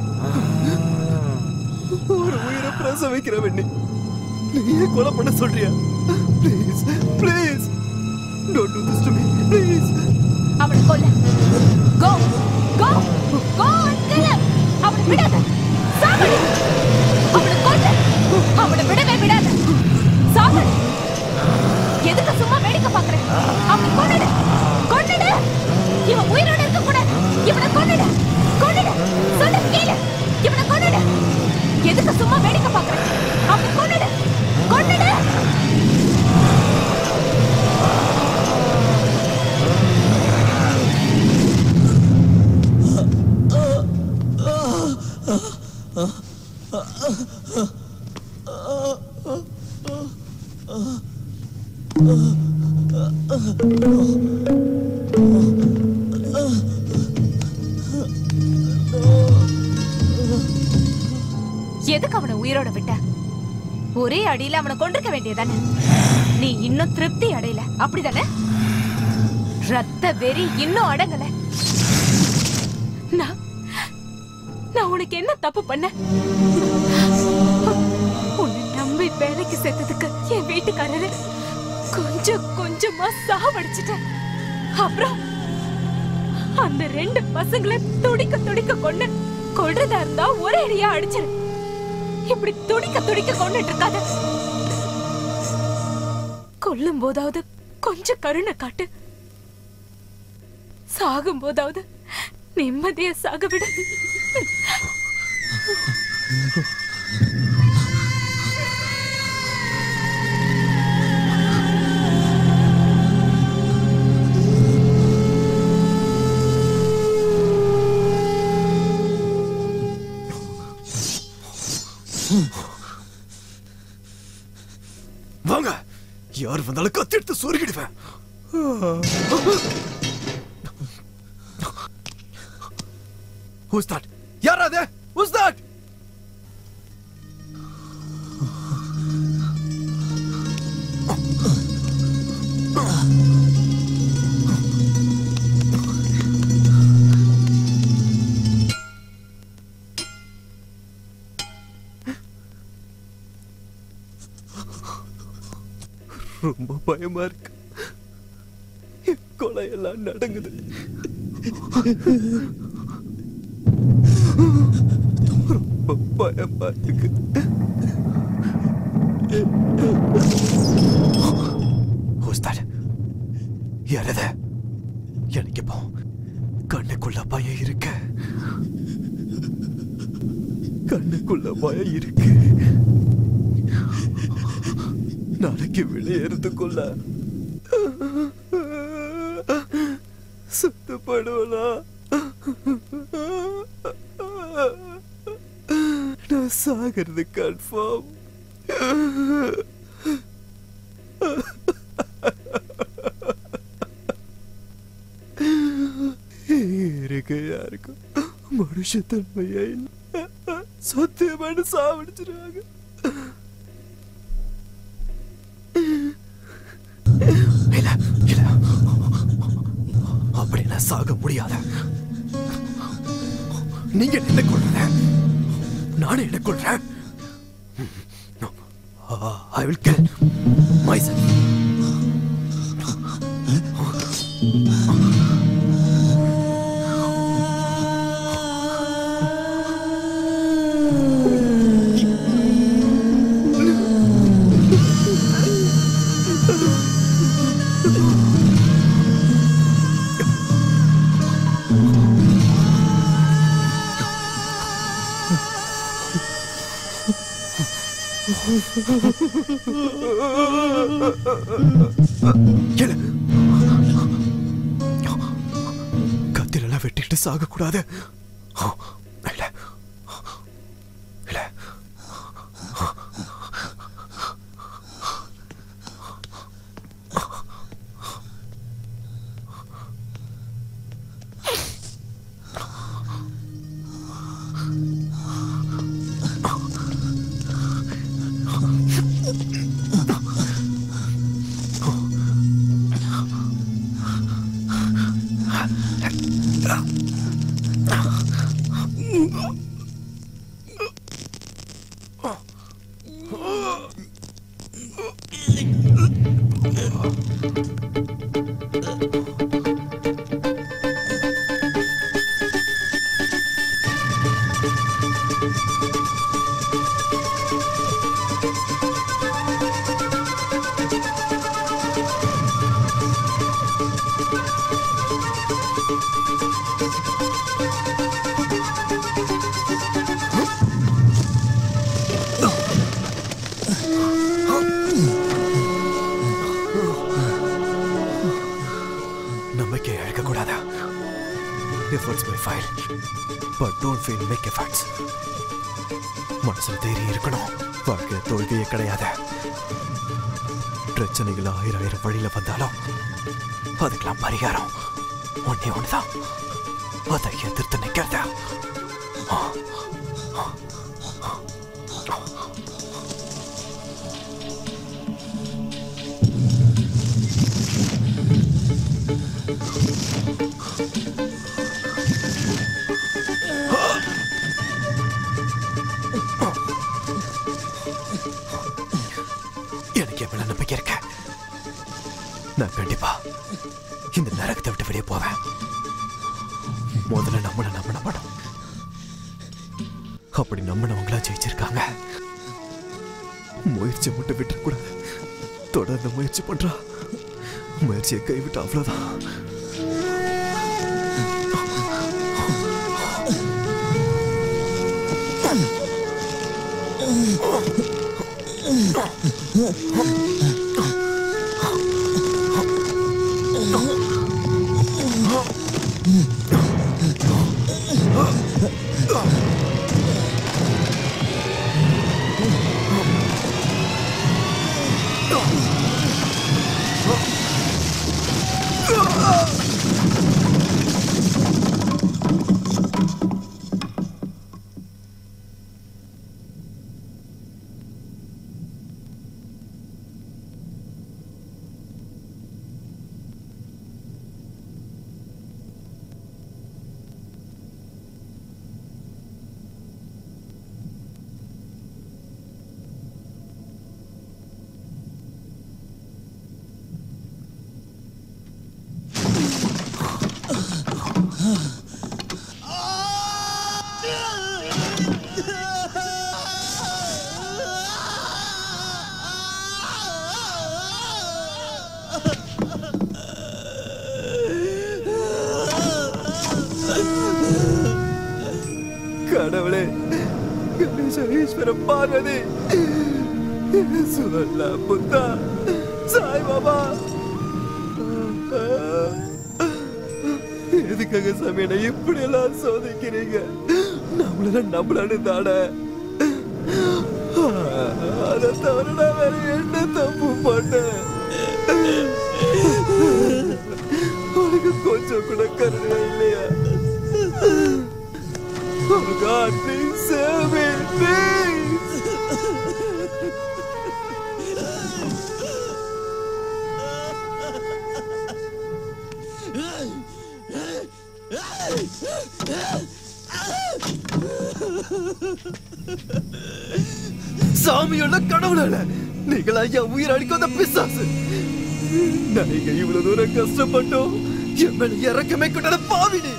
ஒரு உயிரை பிரசவிக்கிற வெண்ணி நீயே கொலை பண்ண சொல்றியா please please don't do this to me please அவனை கொல்ல கோ கோ கோ கில்ல அவனை விடாத சாவடி அவனை கொல்ல அவனை விடவே விடாத சாவடி எதுக்கு சும்மா வேடிக்கை பாக்குற அவனை கொன்னுடு கொன்னுடு இவன் உயிரோட இருக்க கூடாது இவனை கொன்னுடு கொன்னுடு சொல்ல கேளு இவனை கொன்னுடு எதுக்கு சும்மா வேடிக்கை பாக்குற அவனை கொன்னுடு கொன்னுடு எதுக்கு அவனை உயிரோட விட்ட ஒரே அடியில அவனை கொண்டிருக்க வேண்டியதானே நீ இன்னும் திருப்தி அடையல அப்படிதானே ரத்த வெறி இன்னும் அடங்கல நான் நான் உனக்கு என்ன தப்பு பண்ண உன்னை நம்பி வேலைக்கு சேர்த்ததுக்கு என் வீட்டுக்காரரு கொஞ்சம் கொஞ்சமா சாவடிச்சிட்டேன் அப்புறம் அந்த ரெண்டு பசங்களை துடிக்க துடிக்க கொண்டு கொள்றதா இருந்தா ஒரே அடியா அடிச்சிரு இப்படி துடிக்க துடிக்க கொண்டுட்டு இருக்காத கொல்லும் போதாவது கொஞ்சம் கருணை காட்டு சாகும் போதாவது நிம்மதியா சாக விடு வாங்க யார் வந்தாலும் கத்தி எடுத்து சொருகிடுவேன் Who's that? யார் அது Who's that? ரொம்ப பயமா இருக்கு என் கொலையெல்லாம் நடங்குது ரொம்ப பயமா இருக்கு Who's that? யார் அது எனக்கு இப்போ கண்ணுக்குள்ள பயம் இருக்கு கண்ணுக்குள்ள பயம் இருக்கு நாளைக்கு வெளியேறதுக்குள்ள சுத்தப்படுவனா நான் சாகிறது கன்ஃபார்ம் இருக்கு யாருக்கும் மனுஷத்தன்மையா இல்லை சத்தியமான சாவடிச்சிருவாங்க இல்ல இல்ல அப்படி நான் சாக முடியாத நீங்க என்ன கொள்றத நானும் என்ன கொள்றேன் ஐ வில் கில் myself இல்ல. கத்திலெல்லாம் வெட்டிட்டு சாகக்கூடாது இல்ல. இல்ல. நம்பிக்கை இழக்கக்கூடாதா efforts my file but don't feel make efforts மனசுல தைரியம் இருக்கணும் வாழ்க்கை தோல்வியே கிடையாது பிரச்சனைகள் ஆயிரம் ஆயிரம் வழியில வந்தாலும் அதுக்கெல்லாம் பரிகாரம் ஒன்னே ஒண்ணுதான் அதை எதிர்த்து நிக்கிறதா எனக்கு என் மேல நம்பிக்கை இருக்க நான் கண்டிப்பா இந்த நரகத்தை விட்டு வெளியே போவேன் முதல்ல நம்மள நம்பின படம் அப்படி நம்பினவங்களா ஜெயிச்சிருக்காங்க முயற்சி மட்டும் விட்டுறக்கூடாது தொடர்ந்து முயற்சி பண்றா முயற்சியை கைவிட்டு அவ்வளவுதான் கடவுளே கணேச ஈஸ்வர பார்வதி சொல்ல புத்தா சாய் பாபா எதுக்காக சாமி என்னை இப்படி எல்லாம் சோதிக்கிறீங்க நம்மள நம்மளான்னு தானே அதை தவிர நான் வேற என்ன தப்பு பண்ணேன் உனக்கு கொஞ்சம் கூட கருணை இல்லையா Oh God, please save me, please. சாமியுள்ள கடவுள நீங்களா என் உயிர் அடிக்காத பிசாசு நீங்க இவ்வளவு தூரம் கஷ்டப்பட்டோம் என் மேல இறக்கமே கொண்டாட பாவினி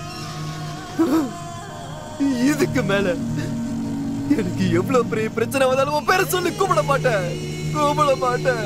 இதுக்கு மேல எனக்கு எவ்வளவு பெரிய பிரச்சனை வந்தாலும் உன் பேரை சொல்லி கூப்பிட மாட்டேன் கூப்பிட மாட்டேன்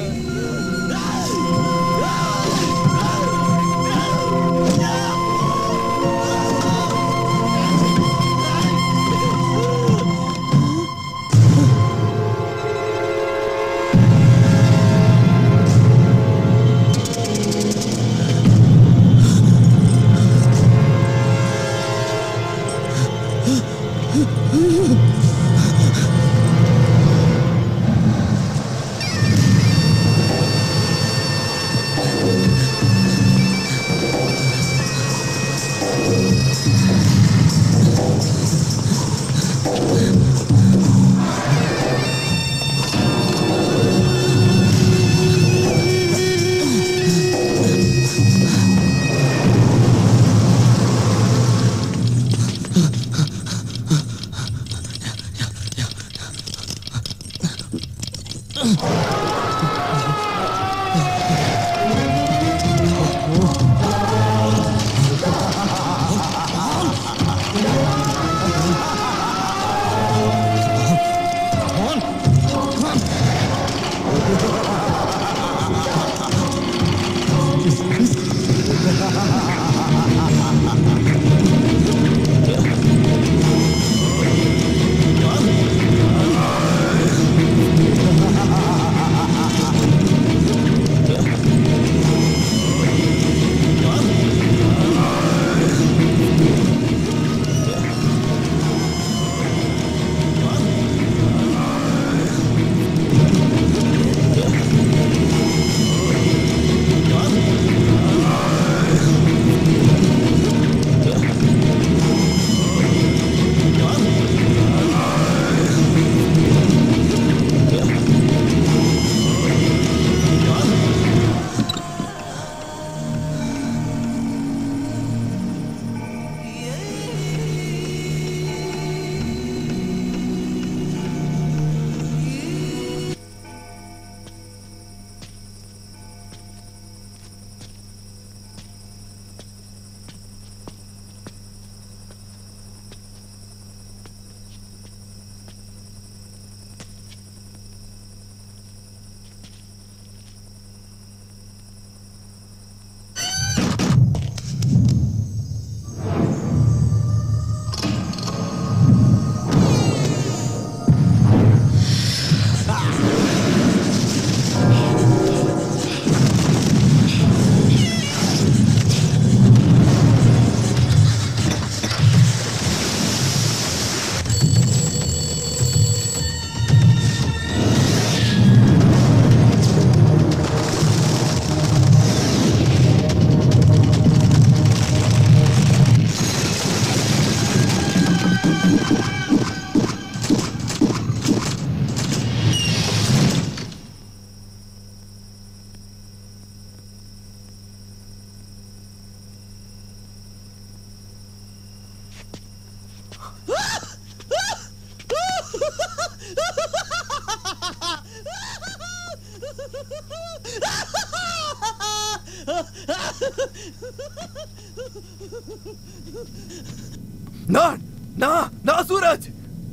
நான் நான் நான் சூரஜ்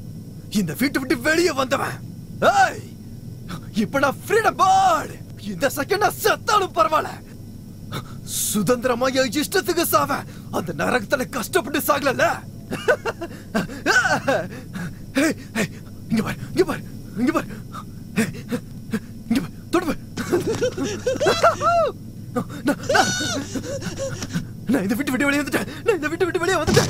இந்த வீட்டு விட்டு வெளியே வந்தவன் ஏய் இப்ப நான் ஃப்ரீடம் பேர்ட் இந்த செகண்ட் நான் செத்தாலும் பரவாயில்ல சுதந்திரமா என் இஷ்டத்துக்கு சாவேன் அந்த நரகத்துல கஷ்டப்பட்டு சாகலல்ல ஏய், ஏய், இங்க பாரு இங்க பாரு இங்க பாரு ஏய், நான் இதை விட்டு விட்டு வெளியே வந்துட்டேன் நான் இதை விட்டு விட்டு வெளியே வந்துட்டேன்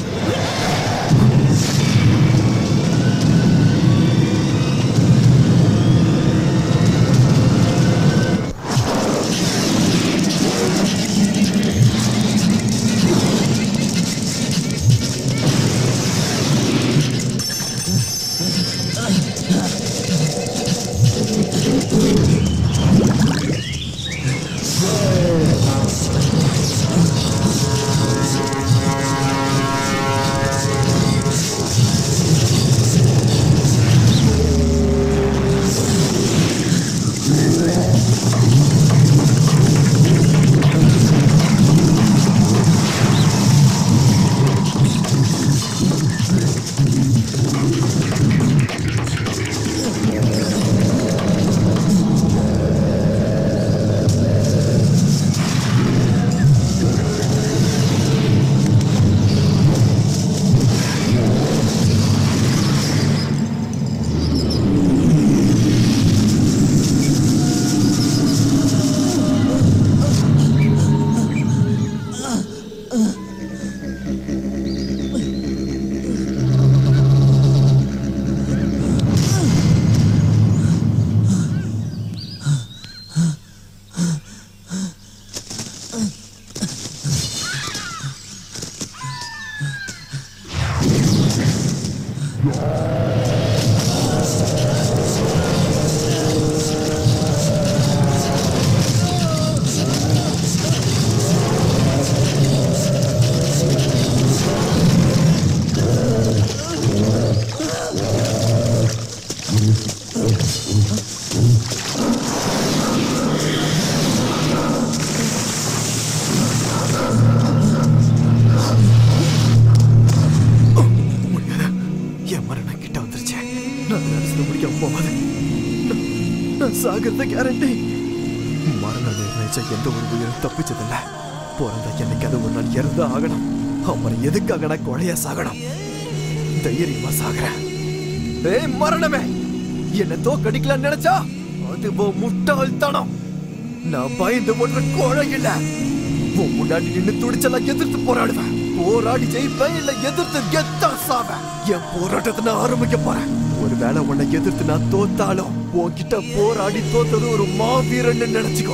என் மரணம் கிட்ட வந்துருச்சு நான் நினைச்சது முடிக்க போவாது நான்- நான் சாகிறது கேரண்டி மரணம் நிர்ணயிச்ச எந்த ஒரு உயிரும் தப்பிச்சதில்ல பிறந்த என்னைக்கு அது ஒரு நாள் இறந்து ஆகணும் அப்புறம் எதுக்காக நான் கொலையா சாகணும் தைரியமா சாகுறேன் ஏய் மரணமே என்ன தோக்கடிக்கலாம்னு நினைச்சா அது உன் முட்டாள்தனம் நான் பயந்து ஓடுற கோழை இல்ல உன் முன்னாடி நின்னு துடிச்செல்லாம் எதிர்த்து போராடுவேன் போராடி ஜெயிப்பேன் இல்ல எதிர்த்து கெத்தா சாவேன் என் போராட்டத்தை நான் ஆரம்பிக்க போறேன் ஒருவேளை உன்னை எதிர்த்து நான் தோத்தாலும் உன்கிட்ட போராடி தோத்தது ஒரு மாவீரன்னு நினைச்சுக்கோ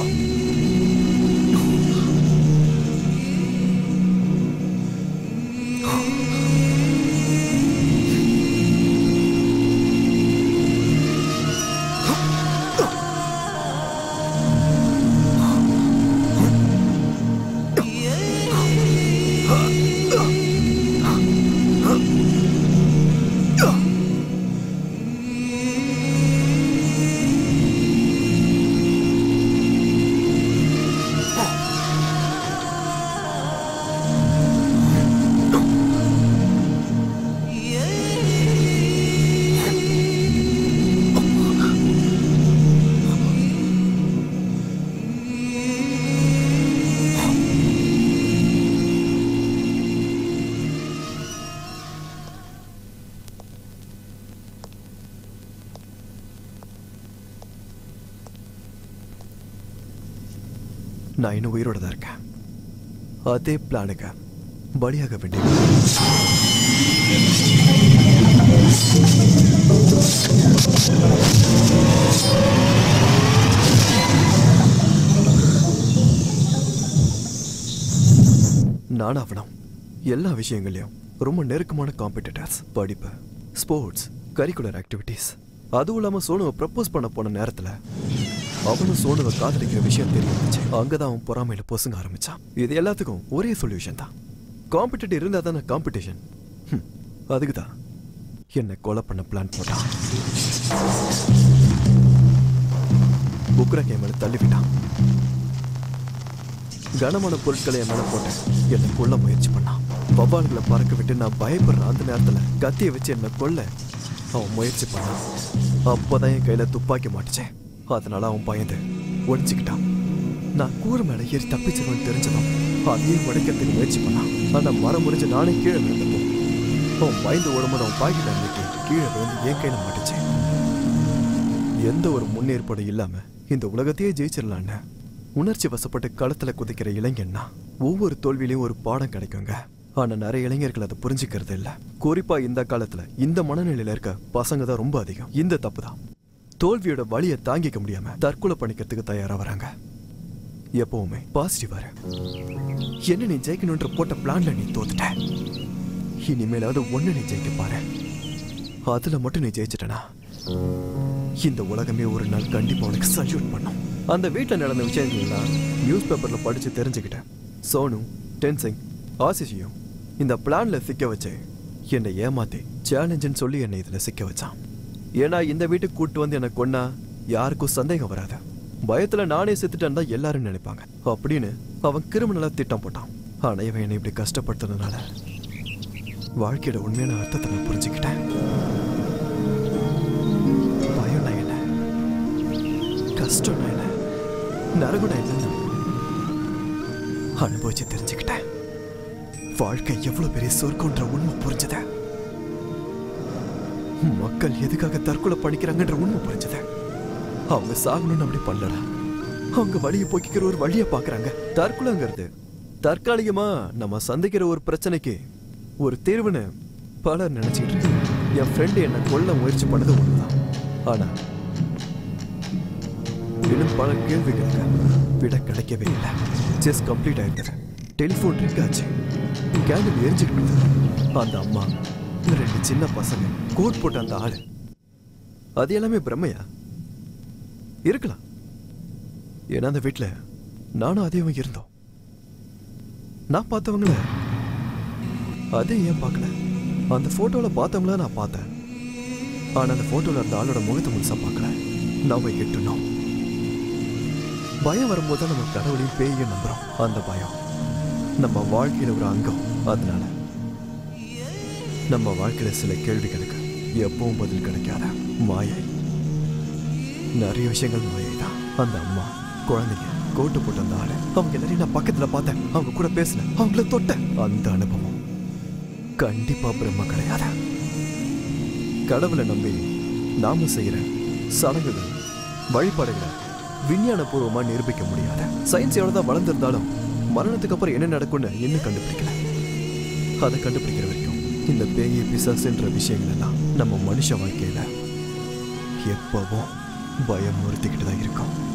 நான் இன்னும் உயிரோட தான் இருக்கேன் அதே பிளானுக்கு பலியாக வேண்டிய நான் அவனும் எல்லா விஷயங்களையும் ரொம்ப நெருக்கமான காம்படிட்டர்ஸ் படிப்பு ஸ்போர்ட்ஸ் கரிக்குலர் ஆக்டிவிட்டீஸ் அதுவும் இல்லாமல் சோனுவை ப்ரப்போஸ் பண்ண போன நேரத்தில் அவனும் சோனுவை காதலிக்கிற விஷயம் தெரிய வந்துச்சு அங்கதான் அவன் பொறாமையில பொசுங்க ஆரம்பிச்சான் இது எல்லாத்துக்கும் ஒரே சொல்யூஷன் தான் காம்படிட்டர் இருந்தா தானே காம்படிஷன் அதுக்கு தான் என்னை கொலை பண்ண பிளான் போட்டான் புக்ரா என் மேல தள்ளிவிட்டான் கனமான பொருட்களை என் மேல போட்டேன் என்னை கொல்ல முயற்சி பண்ணான் வவ்வால்களை பறக்க விட்டு நான் பயப்படுற அந்த நேரத்துல கத்தியை வச்சு என்னை கொல்ல அவன் முயற்சி பண்ணான் அப்போதான் என் கையில துப்பாக்கி மாட்டுச்சேன் அதனால அவன் பயந்து ஒழிச்சுக்கிட்டான் நான் கூறு மேல ஏறி தப்பிச்சிருவேன் தெரிஞ்சதும் அதையும் உடைக்கிறதுக்கு முயற்சி பண்ணான் ஆனா மரம் முறிஞ்சு நானே கீழே விழுந்தப்போ அவன் பயந்து ஓடும்போது அவன் பாக்கெட் அன்னைக்கு கீழே விழுந்து என் கையில மாட்டுச்சேன் எந்த ஒரு முன்னேற்பாடு இல்லாம இந்த உலகத்தையே ஜெயிச்சிடலான்னு உணர்ச்சி வசப்பட்டு களத்துல குதிக்கிற இளைஞன்னா ஒவ்வொரு தோல்வியிலையும் ஒரு பாடம் கிடைக்குங்க ஆனா நிறைய இளைஞர்கள் அதை புரிஞ்சுக்கிறது இல்ல குறிப்பா இந்த காலத்துல இந்த மனநிலையில இருக்க பசங்க தான் ரொம்ப அதிகம் இந்த தப்பு தான் தோல்வியோட வலியை தாங்கிக்க முடியாம தற்கொலை பண்ணிக்கிறதுக்கு தயாரா வராங்க எப்பவுமே பாசிட்டிவா இரு. என்ன நீ ஜெயிக்கணுன்ற போட்ட பிளான்ல நீ தோத்துட்ட இனிமேலாவது ஒண்ணு நீ ஜெயிக்க பாரு அதுல மட்டும் நீ ஜெயிச்சிட்டனா இந்த உலகமே ஒரு நாள் கண்டிப்பா உனக்கு சல்யூட் பண்ணும் அந்த வீட்டில் நடந்த விஷயங்கள்லாம் நியூஸ் பேப்பர்ல படிச்சு தெரிஞ்சுக்கிட்டேன் சோனு டென்சிங் ஆசிஷியும் இந்த பிளான்ல சிக்க வச்சு என்னை ஏமாத்தி சேலஞ்சுன்னு சொல்லி என்னை இதுல சிக்க வச்சான் ஏன்னா இந்த வீட்டுக்கு கூட்டு வந்து என்னை கொன்னா யாருக்கும் சந்தேகம் வராது பயத்துல நானே செத்துட்டேன்னு தான் எல்லாரும் நினைப்பாங்க அப்படின்னு அவன் கிரிமினலா திட்டம் போட்டான் ஆனா இவன் என்னை இப்படி கஷ்டப்படுத்துனதுனால வாழ்க்கையோட உண்மையான அர்த்தத்தை நான் புரிஞ்சுக்கிட்டேன் பயம்னா என்ன கஷ்டம்னா என்ன நரகுனா என்னன்னு அனுபவிச்சு தெரிஞ்சுக்கிட்டேன் வாழ்க்கை எவ்வளவு பெரிய சொர்க்கம்ன்ற உண்மை புரிஞ்சத மக்கள் எதுக்காக தற்கொலை பண்ணிக்கிறாங்கன்ற உண்மை புரிஞ்சத அவங்க சாகணும்னு அப்படி பண்ணலடா அவங்க வழியை போக்கிக்கிற ஒரு வழியை பாக்குறாங்க தற்கொலைங்கிறது தற்காலிகமா நம்ம சந்திக்கிற ஒரு பிரச்சனைக்கு ஒரு தீர்வுன்னு பலர் நினைச்சிட்டு இருக்கு என் ஃப்ரெண்டு என்ன கொல்ல முயற்சி பண்ணது ஒண்ணுதான் ஆனா இன்னும் பல கேள்விகளுக்கு விட கிடைக்கவே இல்லை செஸ் கம்ப்ளீட் ஆயிருந்தது டெலிஃபோன் ரிங் ஆச்சு கேண்டில் எரிஞ்சுட்டு இருந்தது அந்த அம்மா ரெண்டு சின்ன பசங்க கோட் போட்ட அந்த ஆளு அது எல்லாமே பிரம்மையா இருக்கலாம் ஏன்னா அந்த வீட்டில் நானும் அதையும் இருந்தோம் நான் பார்த்தவங்கள அதை ஏன் பார்க்கல அந்த போட்டோல பார்த்தவங்கள நான் பார்த்தேன் ஆனா அந்த போட்டோல அந்த ஆளோட முகத்தை முழுசா பார்க்கல நவ எட்டுனோம் பயம் வரும்போது தான் நம்ம கடவுளையும் பேயையும் நம்புறோம் அந்த பயம் நம்ம வாழ்க்கையில ஒரு அங்கம் அதனால நம்ம வாழ்க்கையில சில கேள்விகளுக்கு எப்பவும் பதில் கிடைக்காத மாயை நிறைய விஷயங்கள் மாயை தான் அந்த அம்மா குழந்தைங்க கோட்டு போட்ட அந்த ஆளு அவங்க எல்லாரையும் நான் பக்கத்துல பார்த்தேன் அவங்க கூட பேசினேன் அவங்கள தொட்டேன் அந்த அனுபவம் கண்டிப்பா பிரம்ம கிடையாது கடவுளை நம்பி நாம செய்யற சடங்குகள் வழிபாடுகளை விஞ்ஞான பூர்வமா நிரூபிக்க முடியாது சயின்ஸ் எவ்வளவுதான் வளர்ந்திருந்தாலும் மரணத்துக்கு அப்புறம் என்ன நடக்கும்னு இன்னும் கண்டுபிடிக்கல அதை கண்டுபிடிக்கிற வரைக்கும் இந்த பேய் பிசாசுன்ற விஷயங்கள் எல்லாம் நம்ம மனுஷ வாழ்க்கையில எப்பவும் பயம் முறுத்திக்கிட்டு தான் இருக்கும்